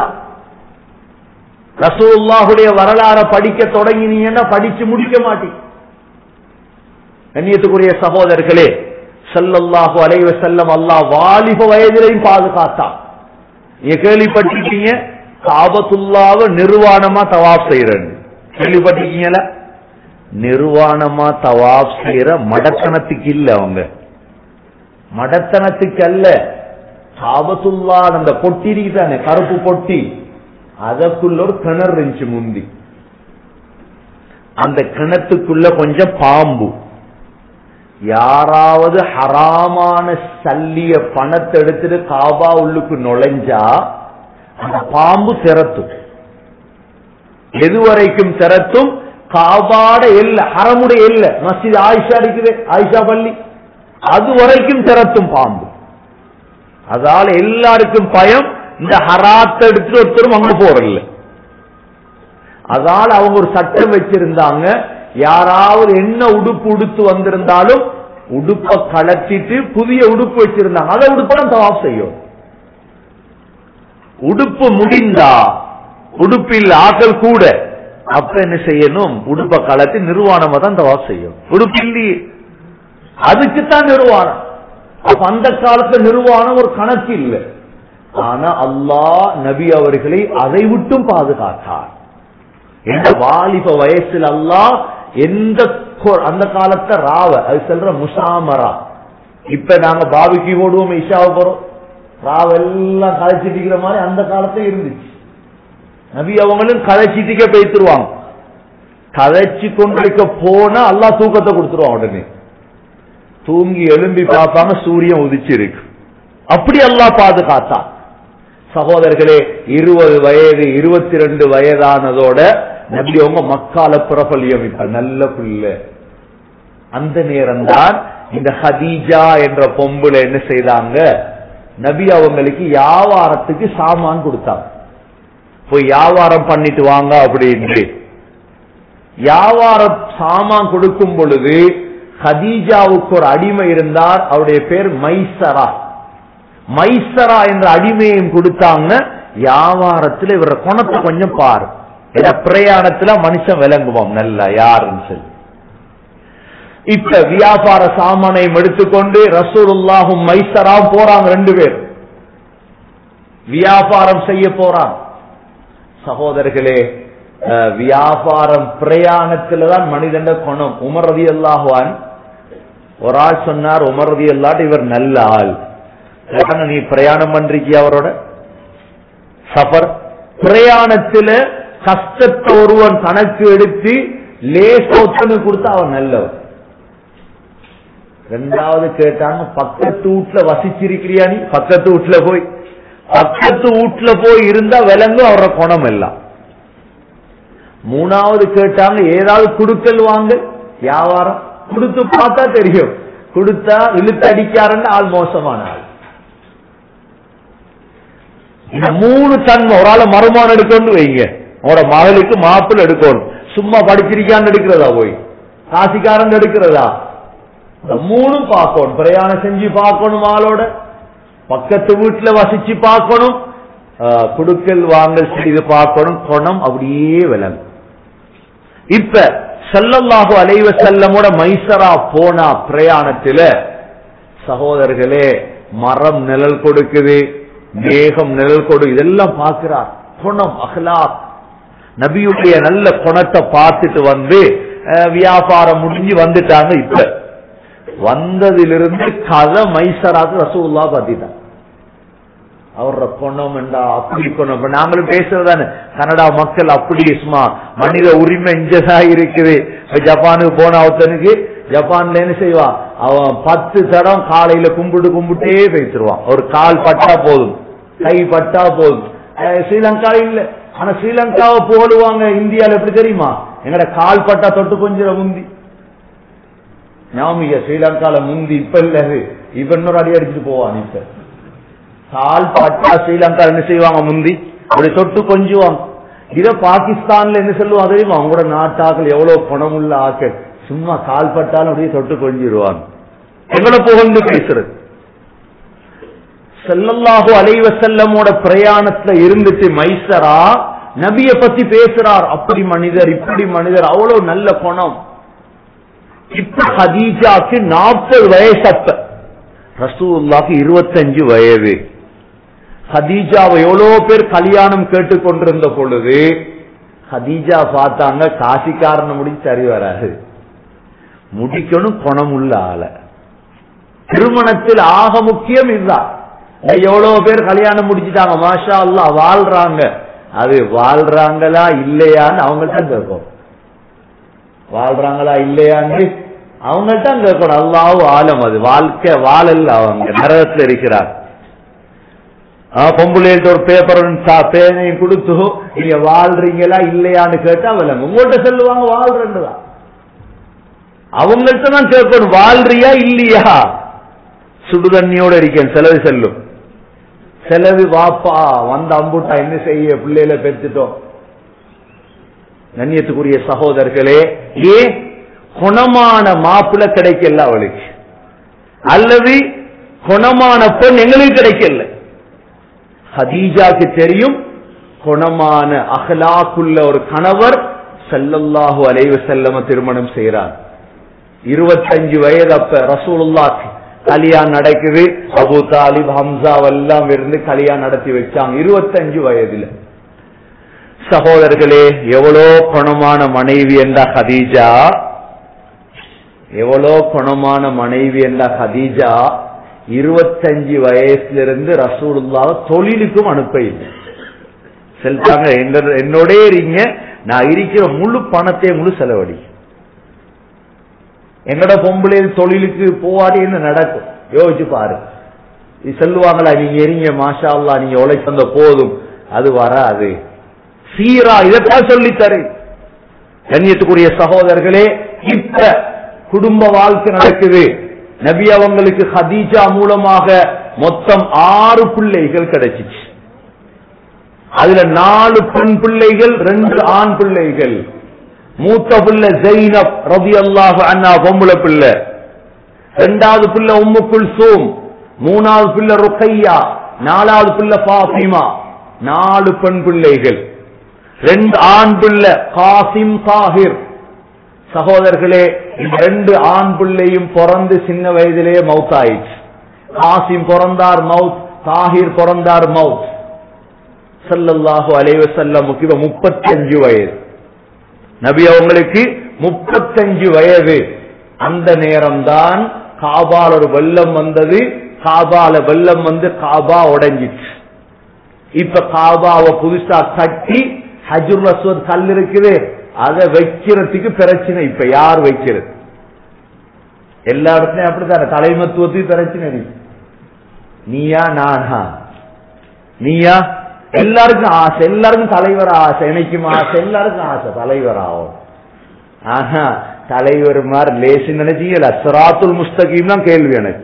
ரசூல்லாஹுடைய வரலாற படிக்க தொடங்கினீங்கன்னா படிச்சு முடிக்க மாட்டீங்க கண்ணியத்துக்குரிய சகோதரர்களே செல்லல்லாஹு அலைவ செல்லம் அல்லா வாலிப வயதிலையும் பாதுகாத்தான் நீங்க கேள்விப்பட்டிருக்கீங்க காபத்துல்லாவ நிர்வாணமா தவாப் செய்யறேன் கேள்விப்பட்டிருக்கீங்களா நிர்வாணமா தவாப் செய்யற மடத்தனத்துக்கு இல்ல அவங்க மடத்தனத்துக்கு அல்ல காபத்துல்லா அந்த பொட்டி இருக்குதானே கருப்பு பொட்டி அதற்குள்ள ஒரு கிணறு இருந்துச்சு முந்தி அந்த கிணத்துக்குள்ள கொஞ்சம் பாம்பு யாராவது ஹராமான சல்லிய பணத்தை எடுத்துட்டு காபா உள்ளுக்கு நுழைஞ்சா அந்த பாம்பு திறத்தும் எதுவரைக்கும் திறத்தும் காபாட எல்ல ஹரமுடைய எல்ல மஸ்ஜித் ஆயிஷா இருக்குது ஆயிஷா பள்ளி அது வரைக்கும் திறத்தும் பாம்பு அதால எல்லாருக்கும் பயம் இந்த ஹராத்தை எடுத்துட்டு ஒருத்தரும் அங்க போறதில்ல அதால அவங்க ஒரு சட்டம் வச்சிருந்தாங்க யாராவது என்ன உடுப்பு உடுத்து வந்திருந்தாலும் உடுப்ப கலட்டிட்டு புதிய உடுப்பு வச்சிருந்தாங்க அதை உடுப்பெல்லாம் தவாப் செய்யும் உடுப்பு முடிந்தா உடுப்பில் ஆக்கள் கூட அப்ப என்ன செய்யணும் உடுப்ப கலத்தி நிர்வாணமா தான் தவாப் செய்யும் உடுப்பு இல்லையே அதுக்குத்தான் நிர்வாணம் அப்ப அந்த காலத்துல நிர்வாணம் ஒரு கணக்கு இல்லை ஆனா அல்லாஹ் நபி அவர்களை அதை விட்டும் பாதுகாத்தார் எந்த வாலிப வயசுல அல்லாஹ் எந்த அந்த காலத்தை ராவ அது சொல்ற முசாமரா இப்ப நாங்க பாபிக்கு ஓடுவோம் இஷாவை போறோம் ராவெல்லாம் கழிச்சிட்டு மாதிரி அந்த காலத்துல இருந்துச்சு நபி அவங்களும் கதைச்சிட்டிக்க பேத்துருவாங்க கதைச்சு கொண்டிருக்க போனா அல்லா தூக்கத்தை கொடுத்துருவான் உடனே தூங்கி எழும்பி பார்ப்பாங்க சூரியன் உதிச்சிருக்கு அப்படி அல்லா பாதுகாத்தான் சகோதரர்களே இருபது வயது இருபத்தி ரெண்டு வயதானதோட நபி அவங்க மக்கால பிரபலியம் இப்ப நல்ல பிள்ளை அந்த நேரம் தான் இந்த ஹதீஜா என்ற பொம்புல என்ன செய்தாங்க நபி அவங்களுக்கு வியாபாரத்துக்கு சாமான் கொடுத்தாங்க போய் வியாபாரம் பண்ணிட்டு வாங்க அப்படின்னு வியாபாரம் சாமான் கொடுக்கும் பொழுது ஹதீஜாவுக்கு ஒரு அடிமை இருந்தார் அவருடைய பேர் மைசரா மைசரா என்ற அடிமையும் கொடுத்தாங்க வியாபாரத்துல இவர குணத்தை கொஞ்சம் பாரு ஏன்னா பிரயாணத்துல மனுஷன் விளங்குவோம் நல்லா யாருன்னு சொல்லி இப்ப வியாபார சாமானையும் எடுத்துக்கொண்டு ரசூலுல்லாஹும் மைசராவும் போறாங்க ரெண்டு பேர் வியாபாரம் செய்ய போறாங்க சகோதரர்களே வியாபாரம் பிரயாணத்துல தான் மனிதன குணம் உமரதி அல்லாஹுவான் ஒரு ஆள் சொன்னார் உமரதி அல்லாட்டு இவர் நல்ல ஆள் நீ பிரயாணம் பண்றீங்க அவரோட சஃபர் பிரயாணத்துல கஷ்டத்தை ஒருவன் கணக்கு எடுத்து லேசோத்தனு கொடுத்தா அவன் நல்லவர் ரெண்டாவது கேட்டாங்க பக்கத்து வீட்டுல வசிச்சிருக்கிறியா நீ பக்கத்து வீட்டுல போய் பக்கத்து வீட்டுல போய் இருந்தா விலங்கும் அவரோட குணம் எல்லாம் மூணாவது கேட்டாங்க ஏதாவது குடுக்கல் வாங்க வியாபாரம் கொடுத்து பார்த்தா தெரியும் கொடுத்தா இழுத்து அடிக்காருன்னு ஆள் மோசமான ஆள் இந்த மூணு தன்மை ஒரு ஆளை மருமானம் எடுக்கணும் வைங்க அவரோட மகளுக்கு மாப்பிள்ள எடுக்கணும் சும்மா படிச்சிருக்கான்னு எடுக்கிறதா போய் காசிக்காரன் எடுக்கிறதா இந்த மூணும் பார்க்கணும் பிரயாணம் செஞ்சு பார்க்கணும் ஆளோட பக்கத்து வீட்டுல வசிச்சு பார்க்கணும் குடுக்கல் வாங்கல் செய்து பார்க்கணும் குணம் அப்படியே விளங்கும் இப்ப செல்லல்லாஹு அலைவ செல்லமோட மைசரா போனா பிரயாணத்துல சகோதரர்களே மரம் நிழல் கொடுக்குது மேகம் நிழல் கொடு இதெல்லாம் பார்க்கிறார் குணம் அகலா நபியுடைய நல்ல குணத்தை பார்த்துட்டு வந்து வியாபாரம் முடிஞ்சு வந்துட்டாங்க இப்ப வந்ததிலிருந்து கதை மைசராக்கு ரசூல்லா பார்த்திட்டான் அவரோட குணம் என்றா அப்படி குணம் நாங்களும் பேசுறதானே கனடா மக்கள் அப்படி சும்மா மனித உரிமை இஞ்சதா இருக்குது ஜப்பானுக்கு போன ஒருத்தனுக்கு ஜப்பான்ல என்ன செய்வான் அவன் பத்து தடம் காலையில கும்பிட்டு கும்பிட்டே பேசிடுவான் ஒரு கால் பட்டா போதும் கை பட்டா போதும் ஸ்ரீலங்கா இல்ல ஆனா ஸ்ரீலங்காவை போடுவாங்க இந்தியால எப்படி தெரியுமா எங்கட கால் பட்டா தொட்டு கொஞ்சம் முந்தி ஞாபகம் ஸ்ரீலங்கால முந்தி இப்ப இல்ல இப்ப இன்னொரு அடி அடிச்சுட்டு போவான் இப்ப கால் பட்டா ஸ்ரீலங்கா என்ன செய்வாங்க முந்தி அப்படி தொட்டு கொஞ்சுவாங்க இத பாகிஸ்தான்ல என்ன சொல்லுவாங்க தெரியுமா அவங்களோட நாட்டாக்கள் எவ்வளவு பணமுள்ள ஆக்கள் சும்மா கால் பட்டாலும் அப்படியே தொட்டு கொஞ்சிடுவாங்க எங்களை புகழ்ந்து பேசுறது செல்லல்லாஹு அலைவ செல்லமோட பிரயாணத்துல இருந்துட்டு மைசரா நபிய பத்தி பேசுறார் அப்படி மனிதர் இப்படி மனிதர் அவ்வளவு நல்ல குணம் இப்ப ஹதீஜாக்கு நாற்பது வயசப்ப ரசூல்லாக்கு இருபத்தஞ்சு வயது ஹதீஜாவை எவ்வளவு பேர் கல்யாணம் கேட்டுக்கொண்டிருந்த பொழுது ஹதீஜா பார்த்தாங்க காசிக்காரனை முடிச்சு சரி வராது முடிக்கணும் குணமுள்ள ஆள திருமணத்தில் ஆக முக்கியம் இதுதான் எவ்வளவு பேர் கல்யாணம் முடிச்சுட்டாங்க மாஷா அல்லா வாழ்றாங்க அது வாழ்றாங்களா இல்லையான்னு அவங்கள்ட்ட கேட்கும் வாழ்றாங்களா இல்லையான்னு அவங்கள்ட்ட கேட்கணும் அல்லாவும் ஆழம் அது வாழ்க்கை வாழல்ல அவங்க நரகத்துல இருக்கிறார் பொம்புலேட்டு ஒரு பேப்பர் பேனையும் கொடுத்து நீங்க வாழ்றீங்களா இல்லையான்னு கேட்டா விளங்க உங்கள்கிட்ட சொல்லுவாங்க வாழ்றேன்னுதான் அவங்கள்ட்ட தான் கேட்கணும் வாழ்றியா இல்லையா சுடுதண்ணியோட இருக்கேன் செலவு செல்லும் செலவு வாப்பா வந்த அம்புட்டா என்ன செய்ய பிள்ளையில பெற்றுட்டோம் கண்ணியத்துக்குரிய சகோதரர்களே ஏ குணமான மாப்பிள்ள கிடைக்கல அவளுக்கு அல்லது குணமான பெண் எங்களுக்கு கிடைக்கல ஹதீஜாக்கு தெரியும் குணமான அகலாக்குள்ள ஒரு கணவர் செல்லல்லாஹு அலைவு செல்லம திருமணம் செய்யறார் இருபத்தஞ்சு வயது அப்ப ரசூலுல்லாக்கு கல்யாணம் நடக்குது அபு தாலிப் ஹம்சா எல்லாம் இருந்து கல்யாணம் நடத்தி வச்சாங்க இருபத்தஞ்சு வயதுல சகோதரர்களே எவ்வளோ குணமான மனைவி என்ற ஹதீஜா எவ்வளோ குணமான மனைவி என்ற ஹதீஜா இருபத்தஞ்சு வயசுல இருந்து ரசூலுல்லாவை தொழிலுக்கும் அனுப்ப இல்லை செலுத்தாங்க எங்க என்னோடே இருங்க நான் இருக்கிற முழு பணத்தை முழு செலவழி எங்கட பொம்பளை தொழிலுக்கு போவாடி என்ன நடக்கும் யோசிச்சு பாரு இது சொல்லுவாங்களா நீங்க எரிங்க மாஷா அல்லா நீங்க உழைச்சு வந்த போதும் அது வராது சீரா இதைத்தான் சொல்லித்தரு கண்ணியத்துக்குரிய சகோதரர்களே இப்ப குடும்ப வாழ்க்கை நடக்குது நபி அவங்களுக்கு ஹதீஜா மூலமாக மொத்தம் ஆறு பிள்ளைகள் கிடைச்சிச்சு அதுல நாலு பெண் பிள்ளைகள் ரெண்டு ஆண் பிள்ளைகள் மூத்த பிள்ளை ஜெயினப் ரபி அல்லாஹ் அண்ணா பொம்பளை பிள்ளை ரெண்டாவது பிள்ளை உம்மு குல்சூம் மூணாவது பிள்ளை ருக்கையா நாலாவது பிள்ளை பாத்திமா நாலு பெண் பிள்ளைகள் ரெண்டு ஆண் பிள்ளை காசிம் தாஹிர் சகோதரர்களே இந்த ரெண்டு ஆண் பிள்ளையும் பிறந்து சின்ன வயதிலேயே மவுத் ஆயிடுச்சு காசிம் பிறந்தார் மவுத் தாஹிர் பிறந்தார் மவுத் சல்லல்லாஹு அலைவசல்லமுக்கு இப்ப முப்பத்தி அஞ்சு வயது நபி அவங்களுக்கு முப்பத்தஞ்சு வயது அந்த நேரம்தான் காபால் ஒரு வெள்ளம் வந்தது காபால வெள்ளம் வந்து காபா உடைஞ்சிச்சு இப்ப காபாவை புதுசா கட்டி ஹஜுர் அஸ்வத் கல் இருக்குது அதை வைக்கிறதுக்கு பிரச்சனை இப்ப யார் வைக்கிறது எல்லா இடத்துலயும் அப்படித்தான தலைமத்துவத்துக்கு பிரச்சனை இருக்கு நீயா நானா நீயா எல்லாருக்கும் ஆசை எல்லாருக்கும் தலைவர் ஆசை எனக்கும் ஆசை எல்லாருக்கும் ஆசை தலைவர் ஆகும் ஆஹா தலைவர் மாதிரி லேசு நினைச்சீங்கல்ல சிராத்துல் முஸ்தகீம் தான் கேள்வி எனக்கு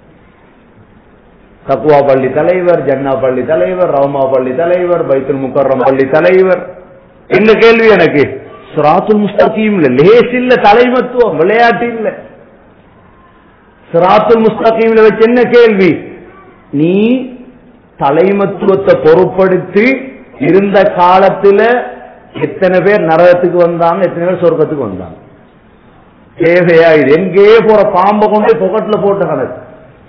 தக்குவா பள்ளி தலைவர் ஜன்னா பள்ளி தலைவர் ரவுமா பள்ளி தலைவர் பைத்துல் முக்கர்ரம் பள்ளி தலைவர் இந்த கேள்வி எனக்கு சிராத்துல் முஸ்தகீம் இல்ல லேஸ் இல்ல தலைமத்துவம் விளையாட்டு இல்ல சிராத்துல் முஸ்தகீம்ல வச்சு என்ன கேள்வி நீ தலைமத்துவத்தை பொருட்படுத்தி இருந்த காலத்துல எத்தனை பேர் நரகத்துக்கு வந்தாங்க எத்தனை பேர் சொர்க்கத்துக்கு வந்தாங்க தேவையா இது எங்கேயே போற பாம்பை கொண்டு பொக்கெட்ல போட்ட கணக்கு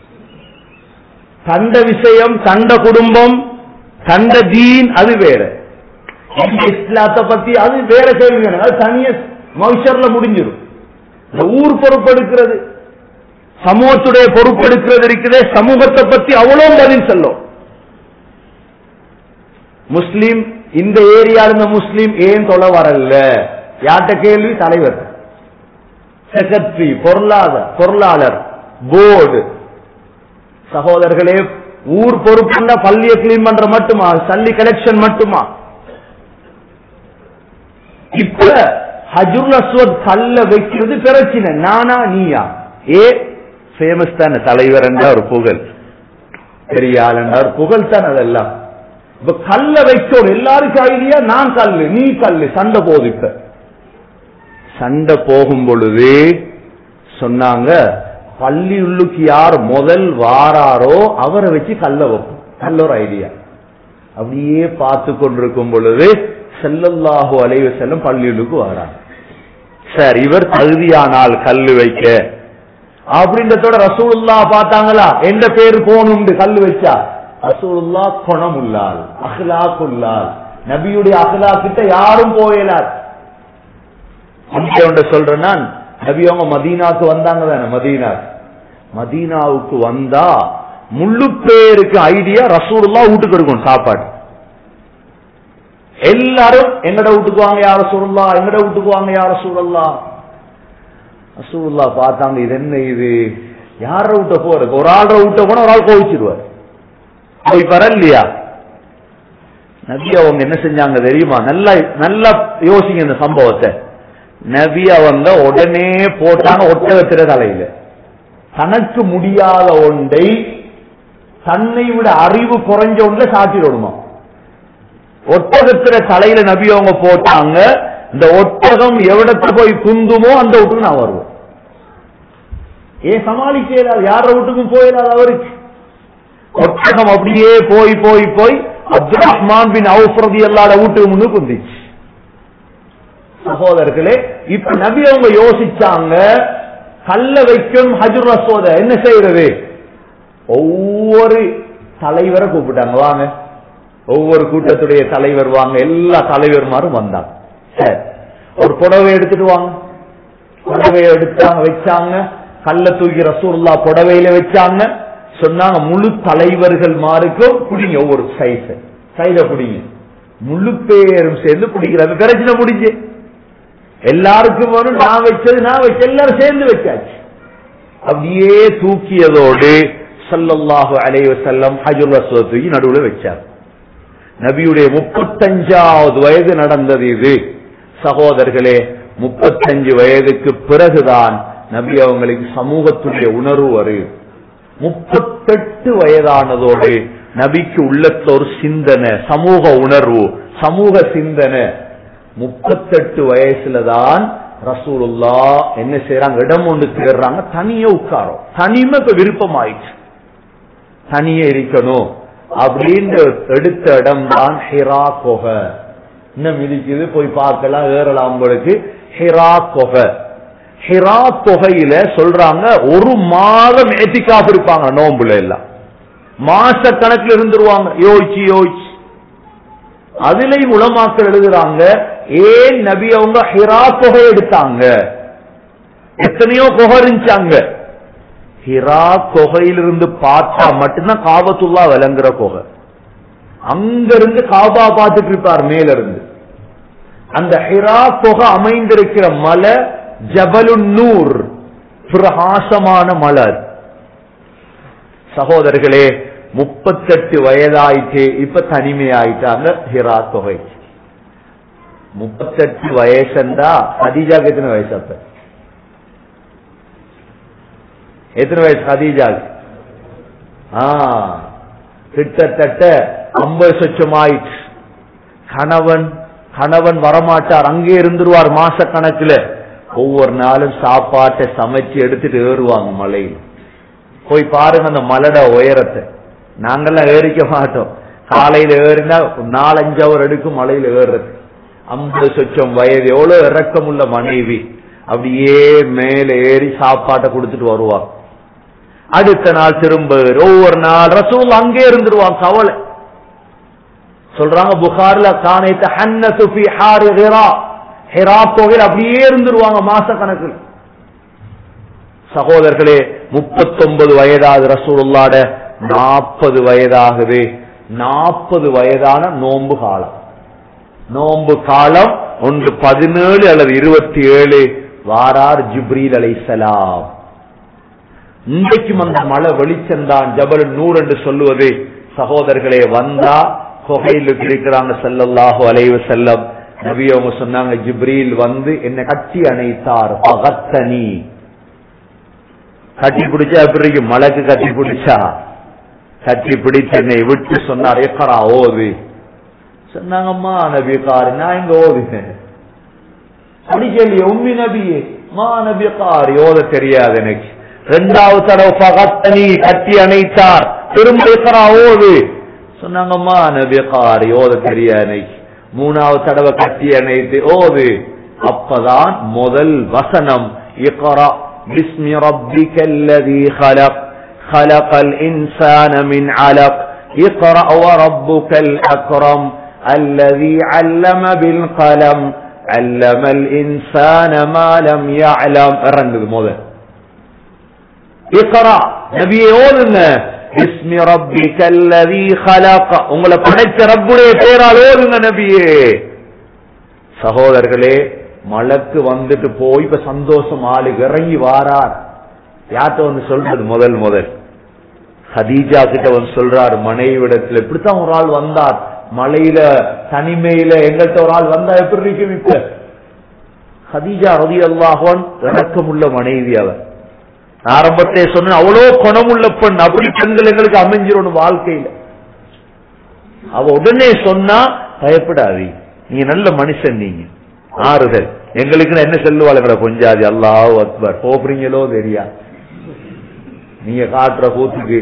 தண்ட விஷயம் தண்ட குடும்பம் தண்ட தீன் அது வேற இஸ்லாத்தை பத்தி அது வேற கேள்வி கணக்கு. அது தனிய மவுஷர்ல முடிஞ்சிடும் இந்த ஊர் பொறுப்பெடுக்கிறது சமூகத்துடைய பொறுப்பெடுக்கிறது இருக்குது சமூகத்தை பத்தி அவ்வளவு பதில் சொல்லும் முஸ்லீம் இந்த ஏரியால இருந்த முஸ்லீம் ஏன் தொலை வரல யார்கிட்ட கேள்வி தலைவர் செக்ரட்டரி பொருளாதார பொருளாளர் போர்டு சகோதரர்களே ஊர் பொறுப்புன்னா பள்ளியை கிளீன் பண்ற மட்டுமா சல்லி கலெக்ஷன் மட்டுமா இப்ப ஹஜுர் அஸ்வத் கல்ல வைக்கிறது பிரச்சனை நானா நீயா ஏ ஃபேமஸ் தானே தலைவர் என்ற ஒரு புகழ் பெரிய ஆள் என்ற ஒரு புகழ் தானே அதெல்லாம் இப்ப கல்ல வைக்கணும் எல்லாருக்கும் ஐடியா நான் கல்லு நீ கல்லு சண்டை போகுது இப்ப சண்டை போகும் பொழுது சொன்னாங்க பள்ளி உள்ளுக்கு யார் முதல் வாராரோ அவரை வச்சு கல்ல வைப்போம் நல்ல ஒரு ஐடியா அப்படியே பார்த்து கொண்டிருக்கும் பொழுது செல்லல்லாஹு அலைவ செல்லும் பள்ளியுள்ளுக்கு வராங்க சார் இவர் தகுதியானால் கல்லு வைக்க அப்படின்றதோட ரசூலுல்லா பார்த்தாங்களா எந்த பேரு போகணும்னு கல்லு வச்சா ரசூலுல்லா குணமுல்லால் அஹ்லாக்குல்லால் நபியுடைய அஹ்லா கிட்ட யாரும் போயலார் ஒன்று சொல்றேன் நான் நபி அவங்க மதீனாவுக்கு வந்தாங்க தானே மதீனா மதீனாவுக்கு வந்தா முழு பேருக்கு ஐடியா ரசூலுல்லா வீட்டுக்கு இருக்கும் சாப்பாடு எல்லாரும் எங்கட வீட்டுக்கு வாங்க யார சூழல்லா எங்கட வீட்டுக்கு வாங்க யார சூழல்லா ரசூலுல்லா பார்த்தாங்க இது என்ன இது யார விட்ட போறது ஒரு ஆள்ற விட்ட போனா ஒரு ஆள் கோவிச்சிருவார் போய் வர இல்லையா நபி அவங்க என்ன செஞ்சாங்க தெரியுமா நல்லா நல்லா யோசிங்க இந்த சம்பவத்தை நபி அவங்க உடனே போட்டாங்க ஒட்டகத்திர தலையில தனக்கு முடியாத ஒன்றை தன்னை விட அறிவு குறைஞ்ச ஒன்றை சாட்டிடணுமா ஒட்டகத்திர தலையில நபி அவங்க போட்டாங்க இந்த ஒட்டகம் எவிடத்து போய் குந்துமோ அந்த வீட்டுக்கு நான் வருவேன் ஏன் சமாளிக்கிறார் யார வீட்டுக்கும் போயிடாது அவருக்கு ஒட்டகம் அப்படியே போய் போய் போய் அப்துல் ரஹ்மான் பின் அவுஃப்ரதி எல்லாட வீட்டுக்கு முன்னு குந்திச்சு சகோதரர்களே இப்ப நபி அவங்க யோசிச்சாங்க கல்ல வைக்கும் ஹஜுர் ரசோத என்ன செய்யறது ஒவ்வொரு தலைவரை கூப்பிட்டாங்க வாங்க ஒவ்வொரு கூட்டத்துடைய தலைவர் வாங்க எல்லா தலைவர்மாரும் வந்தாங்க சரி ஒரு புடவை எடுத்துட்டு வாங்க புடவையை எடுத்தாங்க வச்சாங்க கல்ல தூக்கி ரசூல்லா புடவையில வச்சாங்க சொன்னாங்க முழு தலைவர்கள் மாருக்கும் குடிங்க ஒவ்வொரு சைஸ் சைட குடிங்க முழு பேரும் சேர்ந்து பிடிக்கிறாங்க பிரச்சனை முடிஞ்சு எல்லாருக்கும் வரும் நான் வச்சது நான் வச்ச எல்லாரும் சேர்ந்து வச்சாச்சு அப்படியே தூக்கியதோடு சல்லல்லாஹு அலைஹி வஸல்லம் ஹஜ்ருல் அஸ்வத் தூக்கி நடுவுல வச்சார் நபியுடைய முப்பத்தஞ்சாவது வயது நடந்தது இது சகோதரர்களே முப்பத்தஞ்சு வயதுக்கு பிறகுதான் நபி அவங்களுக்கு சமூகத்துடைய உணர்வு வருது முப்பத்தெட்டு வயதானதோடு நபிக்கு உள்ளத்துல ஒரு சிந்தனை சமூக உணர்வு சமூக சிந்தனை முப்பத்தெட்டு வயசுல தான் ரசூலுல்லா என்ன செய்யறாங்க இடம் ஒன்று தேடுறாங்க தனியே உட்காரும் தனிமை இப்ப விருப்பம் ஆயிடுச்சு தனியே இருக்கணும் அப்படின்ற எடுத்த இடம் தான் ஹிரா கொகை இன்னும் இருக்குது போய் பார்க்கலாம் ஏறலாம் உங்களுக்கு ஹிரா கொகை ஹிரா தொகையில சொல்றாங்க ஒரு மாதம் ஏத்திக்காப்பு இருப்பாங்க நோம்புல எல்லாம் மாச கணக்குல இருந்துருவாங்க யோசிச்சு யோசிச்சு அதுலயும் உலமாக்கள் எழுதுறாங்க ஏன் நபி அவங்க ஹிரா தொகை எடுத்தாங்க எத்தனையோ கொகை இருந்துச்சாங்க ஹிரா கொகையிலிருந்து பார்த்தா மட்டும்தான் காபத்துல்லா விளங்குற கொகை அங்க இருந்து காபா பார்த்துட்டு இருப்பார் மேல இருந்து அந்த ஹிரா கொகை அமைந்திருக்கிற மலை ஜபலு நூர் பிரகாசமான மலர் சகோதரர்களே முப்பத்தெட்டு வயதாயிட்டு இப்ப தனிமையாயிட்டாங்க ஹிரா தொகை முப்பத்தெட்டு வயசுண்டா ஹதீஜாக்கு எத்தனை வயசு அப்ப எத்தனை வயசு ஹதீஜாக்கு ஆ கிட்டத்தட்ட ஐம்பது சொச்சம் ஆயிடுச்சு கணவன் கணவன் வரமாட்டார் அங்கே இருந்துருவார் மாச கணக்குல ஒவ்வொரு நாளும் சாப்பாட்டை சமைச்சு எடுத்துட்டு ஏறுவாங்க மலையில் போய் பாருங்க அந்த மலட உயரத்தை நாங்கெல்லாம் ஏறிக்க மாட்டோம் காலையில ஏறினா நாலஞ்சு அவர் எடுக்கும் மலையில ஏறுறது ஐம்பது சொச்சம் வயது எவ்வளவு இறக்கமுள்ள மனைவி அப்படியே மேல ஏறி சாப்பாட்டை கொடுத்துட்டு வருவாங்க அடுத்த நாள் திரும்ப ஒவ்வொரு நாள் ரசூல் அங்கே இருந்துருவாங்க கவலை சொல்றாங்க புகார்ல காணைத்த ஹன்னசு ஃபி ஹாரி ஹிரா ஹிரா தொகையில் அப்படியே இருந்துருவாங்க மாச கணக்கில் சகோதரர்களே முப்பத்தொன்பது வயதாது ரசூலுல்லாட நாற்பது வயதாகுது நாற்பது வயதான நோன்பு காலம் நோன்பு காலம் ஒன்று பதினேழு அல்லது இருபத்தி ஏழு வாரார் ஜிப்ரீல் அலைசலாம் இன்றைக்கும் அந்த மழை வெளிச்சந்தான் ஜபல் நூறு என்று சொல்லுவது சகோதரர்களே வந்தா கொகையில் இருக்கிறாங்க செல்லல்லாஹு அலைவு செல்லம் நபி அவங்க சொன்னாங்க ஜிப்ரீல் வந்து என்னை கட்டி அணைத்தார் பகத்தனி கட்டி பிடிச்சா எப்படி இருக்கும் மலைக்கு கட்டி பிடிச்சா கட்டி பிடிச்சு என்னை விட்டு சொன்னார் எப்பரா ஓது சொன்னாங்கம்மா நபி காரி நான் இங்க ஓதுனேன் அப்படி சொல்லி உம்மி நபியே மா நபி காரி ஓத தெரியாது எனக்கு ரெண்டாவது தடவை பகத்தனி கட்டி அணைத்தார் திரும்ப எப்பரா ஓது சொன்னாங்கம்மா நபி காரி ஓத தெரியாது எனக்கு மூணாவது தடவை கட்டி அணைத்து ஓது அப்பதான் முதல் வசனம் இக்கரா باسم ربك الذي خلق خلق الإنسان من علق اقرأ وربك الأكرم الذي علم بالقلم علم الإنسان ما لم يعلم இறங்குது முதல் இக்கரா நபியை ஓதுங்க باسم ربك الذي خلق உங்களை படைச்ச ரப்புடைய பேரால் ஓதுங்க நபியே சகோதரர்களே மலக்கு வந்துட்டு போய் இப்ப சந்தோஷம் ஆளு இறங்கி வாரார் யார்கிட்ட வந்து சொல்றது முதல் முதல் ஹதீஜா கிட்ட வந்து சொல்றார் மனைவிடத்துல இப்படித்தான் ஒரு ஆள் வந்தார் மலையில தனிமையில எங்கள்கிட்ட ஒரு ஆள் வந்தா எப்படி இருக்கும் இப்ப ஹதீஜா ரதி அல்லாஹன் இறக்கமுள்ள மனைவி அவர் ஆரம்பத்தை சொன்ன அவ்வளோ குணமுள்ள பெண் அப்படி பெண்கள் எங்களுக்கு அமைஞ்சிரும் வாழ்க்கையில அவ உடனே சொன்னா பயப்படாது நீங்க நல்ல மனுஷன் நீங்க ஆறுதல் எங்களுக்கு என்ன செல்லுவாளுங்கள கொஞ்சாதி அல்லாஹ் அக்பர் போறீங்களோ தெரியா நீங்க காட்டுற கூத்துக்கு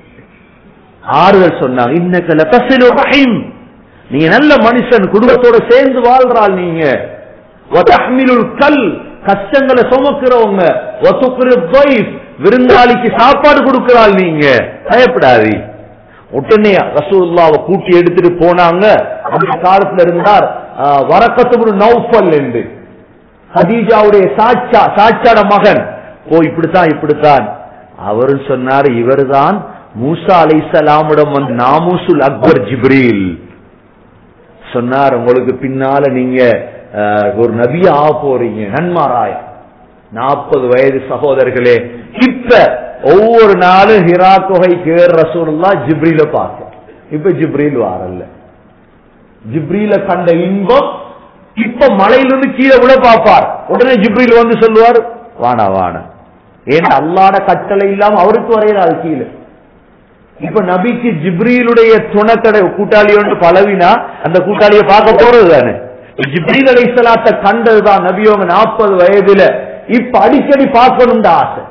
ஆறுதல் சொன்னாங்க இன்னக்கல தசிலு ரஹீம் நீங்க நல்ல மனுஷன் குடும்பத்தோட சேர்ந்து வாழ்றாள் நீங்க வதஹ்மிலுல் கல் கஷ்டங்களை சுமக்கிறவங்க வசுக்குரு தைஃப் விருந்தாளிக்கு சாப்பாடு கொடுக்கிறாள் நீங்க பயப்படாதி உடனே ரசூல்லாவை கூட்டி எடுத்துட்டு போனாங்க அந்த காலத்துல இருந்தார் வரக்கத்து நௌஃபல் என்று ஹதீஜாவுடைய சாட்சா சாட்சாட மகன் ஓ இப்படித்தான் இப்படித்தான் அவரும் சொன்னார் இவர்தான் மூசா அலை சலாமிடம் வந்து நாமூசுல் அக்பர் ஜிப்ரீல் சொன்னார் உங்களுக்கு பின்னால நீங்க அஹ், ஒரு நபியா ஆக போறீங்க நன்மாராய நாற்பது வயது சகோதரர்களே இப்ப ஒவ்வொரு நாளும் ஹிரா குகை கேர் ரசூலுல்லா ஜிப்ரீல பார்க்க இப்ப ஜிப்ரீல் வாரல்ல ஜிப்ரீல கண்ட இன்பம் இப்ப மலையிலிருந்து கீழே விழ பார்ப்பார் உடனே ஜிப்ரீல் வந்து சொல்லுவார் வானா வானா ஏன் அல்லாட கட்டளை இல்லாம அவருக்கு வரையறாரு கீழே இப்ப நபிக்கு ஜிப்ரீலுடைய துணக்கடை கூட்டாளி ஒன்று பழவினா அந்த கூட்டாளியை பார்க்க போறது தானே ஜிப்ரீல் அலைசலாத்த கண்டதுதான் நபியோங்க நாற்பது வயதுல இப்ப அடிக்கடி பார்க்கணும் ஆசை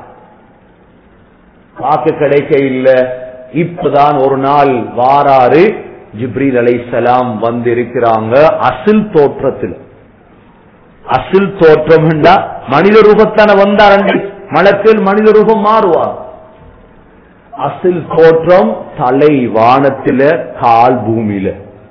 பார்க்க கிடைக்க இல்ல இப்பதான் ஒரு நாள் வாராரு ஜிப்ரீல் அலைசலாம் வந்து இருக்கிறாங்க அசில் தோற்றத்தில் அசில் தோற்றம் மனித ரூபத்தான வந்தார் அன்று மலத்தில் மனித ரூபம் மாறுவார் அசில் தோற்றம் தலை வானத்தில கால் பூமியில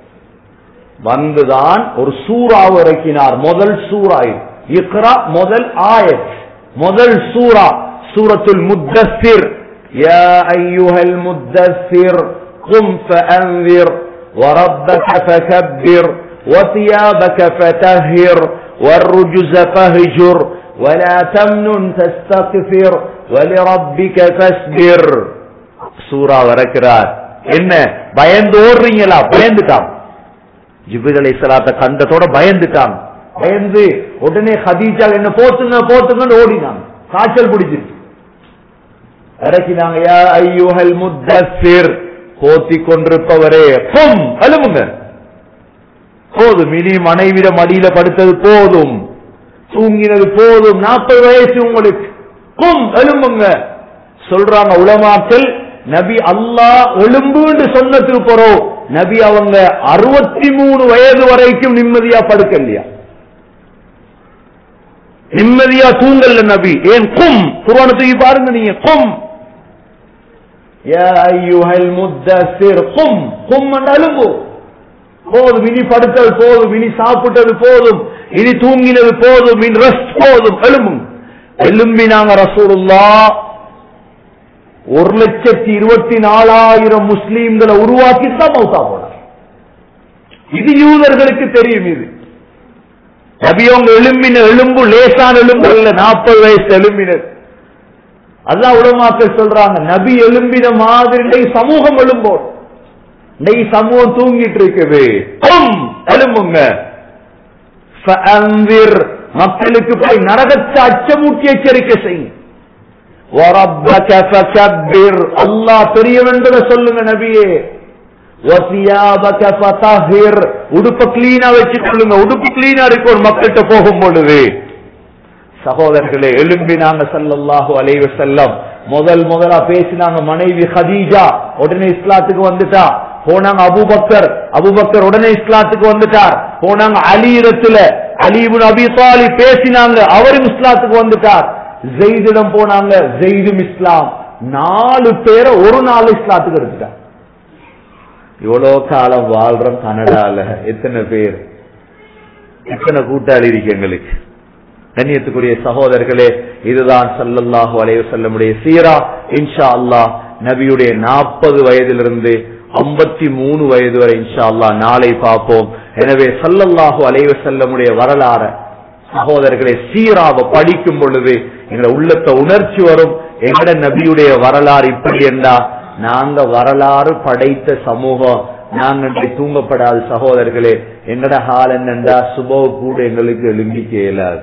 வந்துதான் ஒரு சூறாவை இறக்கினார் முதல் சூறா இது. இக்ரா முதல் ஆயத் முதல் சூரா சூரத்துல் முத்தஸ்ஸிர் யா அய்யுஹல் முத்தஸ்ஸிர் قم فأنذر وربك فكبر وثيابك فطهر والرجز فاهجر ولا تمنن تستكثر ولربك فاصبر சூரா வரக்கிறார் என்ன பயந்து ஓடுறீங்களா பயந்துட்டான் ஜிபிர் அலை சலாத்த கண்டத்தோட பயந்துட்டாங்க பயந்து உடனே ஹதீஜா என்ன போத்துங்க போத்துங்கன்னு ஓடினாங்க காய்ச்சல் பிடிச்சிருச்சு இறக்கினாங்க யா ஐயோஹல் முத்தஸ்ஸிர் போத்தி கொண்டிருப்பவரே பொம் அழுமுங்க போதும் இனி மனைவிட மடியில படுத்தது போதும் தூங்கினது போதும் நாற்பது வயசு உங்களுக்கு கும் எலும்புங்க சொல்றாங்க உலமாக்கள் நபி அல்லாஹ் எலும்புன்னு சொன்னதுக்கு போறோம் நபி அவங்க அறுபத்தி மூணு வயது வரைக்கும் நிம்மதியா படுக்கலையா நிம்மதியா தூங்கல்ல நபி ஏன் கும் குர்ஆனத்துக்கு பாருங்க நீங்க கும் யா அய்யுஹல் முத்தஸ்ஸிர் கும் கும் எலும்பு போதும் இனி படுத்தது போதும் இனி சாப்பிட்டது போதும் இனி தூங்கினது போதும் இனி ரெஸ்ட் போதும் எலும்பும் எலும்பினாங்க ரசூலுல்லா ஒரு லட்சத்தி இருபத்தி நாலாயிரம் முஸ்லீம்களை உருவாக்கி தான் மௌத்தா போனார் இது யூதர்களுக்கு தெரியும் இது நபியவங்க எலும்பின எலும்பு லேசான எலும்பு அல்ல நாற்பது வயசு எலும்பினர் அதான் உலமாக்கள் சொல்றாங்க நபி எலும்பின மாதிரி இன்னைக்கு சமூகம் எழும்போம் இன்னைக்கு சமூகம் தூங்கிட்டு இருக்குது கும், எழும்புங்க ஃபஅன்விர், மக்களுக்கு போய் நரகத்தை அச்சமூட்டி எச்சரிக்கை செய்யும் وَرَبَّكَ فَكَبِّرْ அல்லாஹ் பெரியவன்றத சொல்லுங்க நபியே وَثِيَابَكَ فَطَهِّرْ உடுப்ப கிளீனா வச்சு கொள்ளுங்க உடுப்பு கிளீனா இருக்கும் மக்கள்கிட்ட போகும் பொழுது சகோதரர்களே எழும்பினாங்க ஸல்லல்லாஹு அலைஹி வஸல்லம் முதல் முதலா பேசினாங்க மனைவி ஹதீஜா உடனே இஸ்லாத்துக்கு வந்துட்டா போனாங்க அபூபக்கர் அபூபக்கர் உடனே இஸ்லாத்துக்கு வந்துட்டார் போனாங்க அலி இடத்துல அலிபுன் அபி தாலிப் பேசினாங்க அவரும் இஸ்லாத்துக்கு வந்துட்டார் ஜெயிதிடம் போனாங்க ஜெயிதும் இஸ்லாம் நாலு பேரை ஒரு நாள் இஸ்லாத்துக்கு எடுத்துட்டார் இவ்வளவு காலம் வாழ்றோம் கனடால எத்தனை பேர் எத்தனை கூட்டாளி இருக்கு எங்களுக்கு கண்ணியத்துக்குரிய சகோதரர்களே இதுதான் சல்லல்லாஹு அலைஹி வஸல்லமுடைய சீரா இன்ஷா அல்லாஹ் நபியுடைய நாற்பது வயதிலிருந்து ஐம்பத்தி மூணு வயது வரை இன்ஷா அல்லாஹ் நாளை பார்ப்போம் எனவே சல்லல்லாஹு அலைஹி வஸல்லமுடைய வரலாறு சகோதரர்களே சீராவை படிக்கும் பொழுது எங்களை உள்ளத்தை உணர்ச்சி வரும் எங்கட நபியுடைய வரலாறு இப்படி என்றா நாங்க வரலாறு படைத்த சமூகம் நாங்க இன்றைக்கு தூங்கப்படாத சகோதரர்களே எங்கட ஹால் என்னண்டா சுபோ கூட எங்களுக்கு எழும்பிக்க இயலாது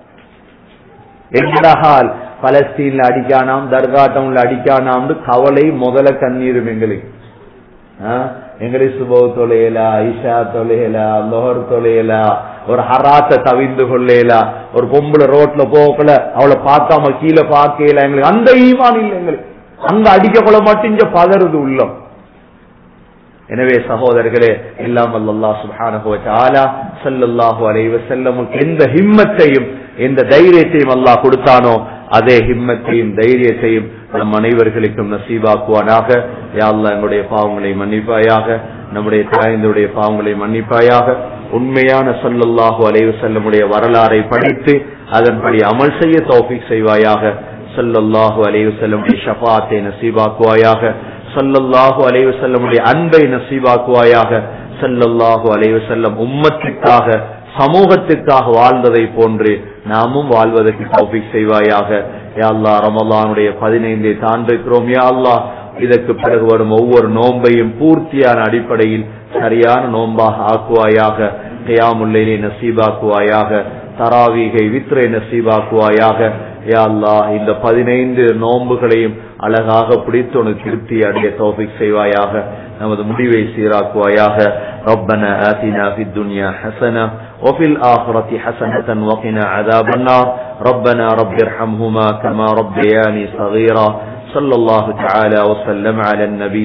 எங்கட ஹால் பலஸ்தீன்ல அடிக்கானாம் தர்காட்டம்ல அடிக்கானாம்னு கவலை முதல கண்ணீரும் எங்களுக்கு ஆ? எங்களுக்கு சுபோ தொலையலா ஐஷா தொலையலா லோஹர் தொலையலா ஒரு ஹராத்த தவிந்து கொள்ளையலா ஒரு பொம்பளை ரோட்ல போகல அவளை பார்க்காம கீழே பார்க்கல எங்களுக்கு அந்த ஈமான் இல்லை எங்களுக்கு அங்க அடிக்கப்பட மட்டும் இங்க பதறுது உள்ளம் எனவே சகோதரர்களே எல்லாம் அல்லாஹ் சுப்ஹானஹு வ தஆலா ஸல்லல்லாஹு அலைஹி வஸல்லம் எந்த ஹிம்மத்தையும் எந்த தைரியத்தையும் அல்லாஹ் கொடுத்தானோ அதே ஹிம்மத்தையும் தைரியத்தையும் நம் அனைவர்களுக்கும் நசீபாக்குவானாக யா அல்லாஹ் எங்களுடைய பாவங்களை மன்னிப்பாயாக நம்முடைய தாய்ந்தருடைய பாவங்களை மன்னிப்பாயாக உண்மையான ஸல்லல்லாஹு அலைஹி வஸல்லமுடைய வரலாறை படித்து அதன்படி அமல் செய்ய தௌஃபீக் செய்வாயாக ஸல்லல்லாஹு அலைஹி வஸல்லமுடைய ஷஃபாத்தை நசீபாக்குவாயாக ஸல்லல்லாஹு அலைஹி வஸல்லமுடைய அன்பை நசீபாக்குவாயாக ஸல்லல்லாஹு அலைஹி வஸல்லம் உம்மத்துக்காக சமூகத்துக்காக வாழ்ந்ததை போன்று நாமும் வாழ்வதற்கு தௌஃபீக் செய்வாயாக யா அல்லாஹ் ரமலானுடைய பதினைந்தை தாண்டிருக்கிறோம் யா அல்லாஹ் இதற்கு பிறகு வரும் ஒவ்வொரு நோன்பையும் பூர்த்தியான அடிப்படையில் சரியான நோன்பாக ஆக்குவாயாக கியாமுல்லைலை நசீபாக்குவாயாக தராவீகை வித்ரை நசீபாக்குவாயாக யா அல்லாஹ் இந்த பதினைந்து நோன்புகளையும் அழகாக பிடித்து உனக்கு திருப்தி அடைய தௌஃபிக் செய்வாயாக நமது முடிவை சீராக்குவாயாக ربنا آتنا في الدنيا حسنة وفي الآخرة حسنة وقنا عذاب النار ربنا رب ارحمهما كما ربياني صغيرا صلى الله تعالى وسلم على النبي